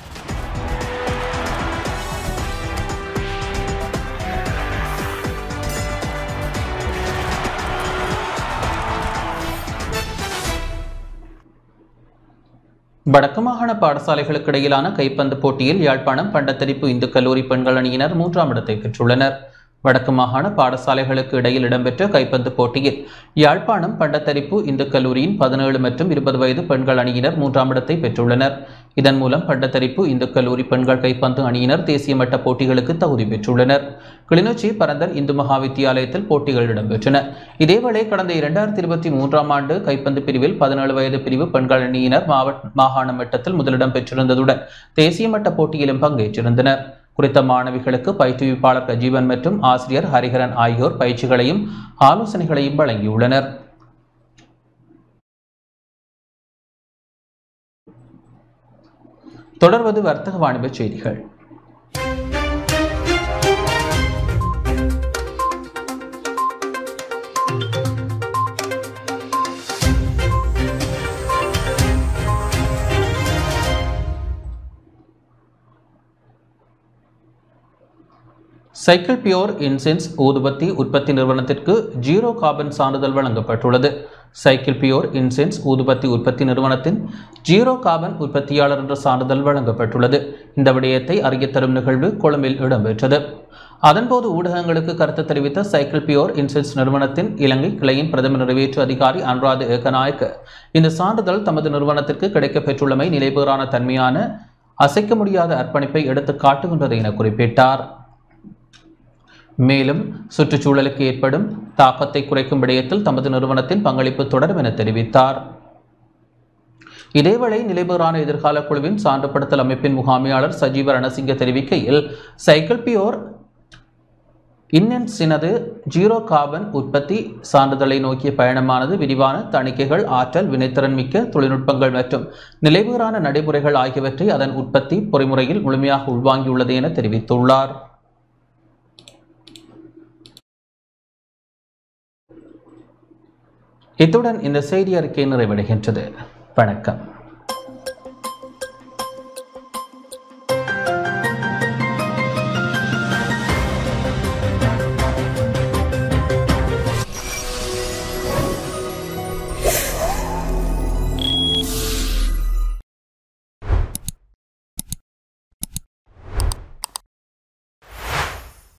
வடக்கு மாகாண பாடசாலைகளுக்கு இடையிலான கைப்பந்து போட்டியில் யாழ்ப்பாணம் பண்டத்தரிப்பு இந்து கல்லூரி பெண்கள் அணியினர் மூன்றாம் இடத்தை பெற்றுள்ளனர் வடக்கு மாகாண பாடசாலைகளுக்கு இடையில் இடம்பெற்ற கைப்பந்து போட்டியில் யாழ்ப்பாணம் பண்டத்தரிப்பு இந்து கல்லூரியின் பதினேழு மற்றும் இருபது வயது பெண்கள் அணியினர் மூன்றாம் இடத்தை பெற்றுள்ளனர் இதன் மூலம் பண்டத்தரிப்பு இந்து கல்லூரி பெண்கள் கைப்பந்து அணியினர் தேசிய மட்ட போட்டிகளுக்கு தகுதி பெற்றுள்ளனர் கிளிநொச்சி பரந்தன் இந்து மகா வித்தியாலயத்தில் போட்டிகள் இடம்பெற்றன இதேவேளை கடந்த இரண்டாயிரத்தி இருபத்தி மூன்றாம் ஆண்டு கைப்பந்து பிரிவில் பதினேழு வயது பிரிவு பெண்கள் அணியினர் மாவட்ட மாகாண மட்டத்தில் முதலிடம் பெற்றிருந்ததுடன் தேசிய மட்ட போட்டியிலும் பங்கேற்றிருந்தனர் குறித்த மாணவிகளுக்கு பயிற்றுவிப்பாளர் கஜீவன் மற்றும் ஆசிரியர் ஹரிஹரன் ஆகியோர் பயிற்சிகளையும் ஆலோசனைகளையும் வழங்கியுள்ளனர் தொடர்வது வர்த்தக வாணிப செய்திகள் சைக்கிள் பியோர் இன்சென்ஸ் ஊதுபத்தி உற்பத்தி நிறுவனத்திற்கு ஜீரோ கார்பன் சான்றிதழ் வழங்கப்பட்டுள்ளது சைக்கிள் பியோர் இன்சென்ஸ் ஊதுபத்தி உற்பத்தி நிறுவனத்தின் ஜீரோ கார்பன் உற்பத்தியாளர் என்ற சான்றிதழ் வழங்கப்பட்டுள்ளது இந்த விடயத்தை அறியத் தரும் நிகழ்வு கொழும்பில் இடம்பெற்றது அதன்போது ஊடகங்களுக்கு கருத்து தெரிவித்த சைக்கிள் பியோர் இன்சென்ஸ் நிறுவனத்தின் இலங்கை கிளையின் பிரதம நிறைவேற்று அதிகாரி அனுராத் ஏகநாயக்க இந்த சான்றிதழ் தமது நிறுவனத்திற்கு கிடைக்கப் பெற்றுள்ளமை நிலைபெறான தன்மையான அசைக்க முடியாத அர்ப்பணிப்பை எடுத்து காட்டுகின்றது என குறிப்பிட்டார் மேலும் சுற்றுச்சூழலுக்கு ஏற்படும் தாக்கத்தை குறைக்கும் விடயத்தில் தமது நிறுவனத்தின் பங்களிப்பு தொடரும் என தெரிவித்தார் இதேவேளை நிலைபெறான எதிர்கால குழுவின் சான்றுபடுத்தல் அமைப்பின் முகாமையாளர் சஜீவ ரணசிங்க தெரிவிக்கையில் சைக்கிள் பியோர் இன்னென்ஸினது ஜீரோ கார்பன் உற்பத்தி சான்றிதழை நோக்கிய பயணமானது விரிவான தணிக்கைகள் ஆற்றல் வினைத்திறன் மிக்க தொழில்நுட்பங்கள் மற்றும் நிலைபெறான நடைமுறைகள் ஆகியவற்றை அதன் உற்பத்தி பொறிமுறையில் முழுமையாக உள்வாங்கியுள்ளது என தெரிவித்துள்ளார் இத்துடன் இந்த செய்தி அறிக்கை நிறைவடைகின்றது வணக்கம்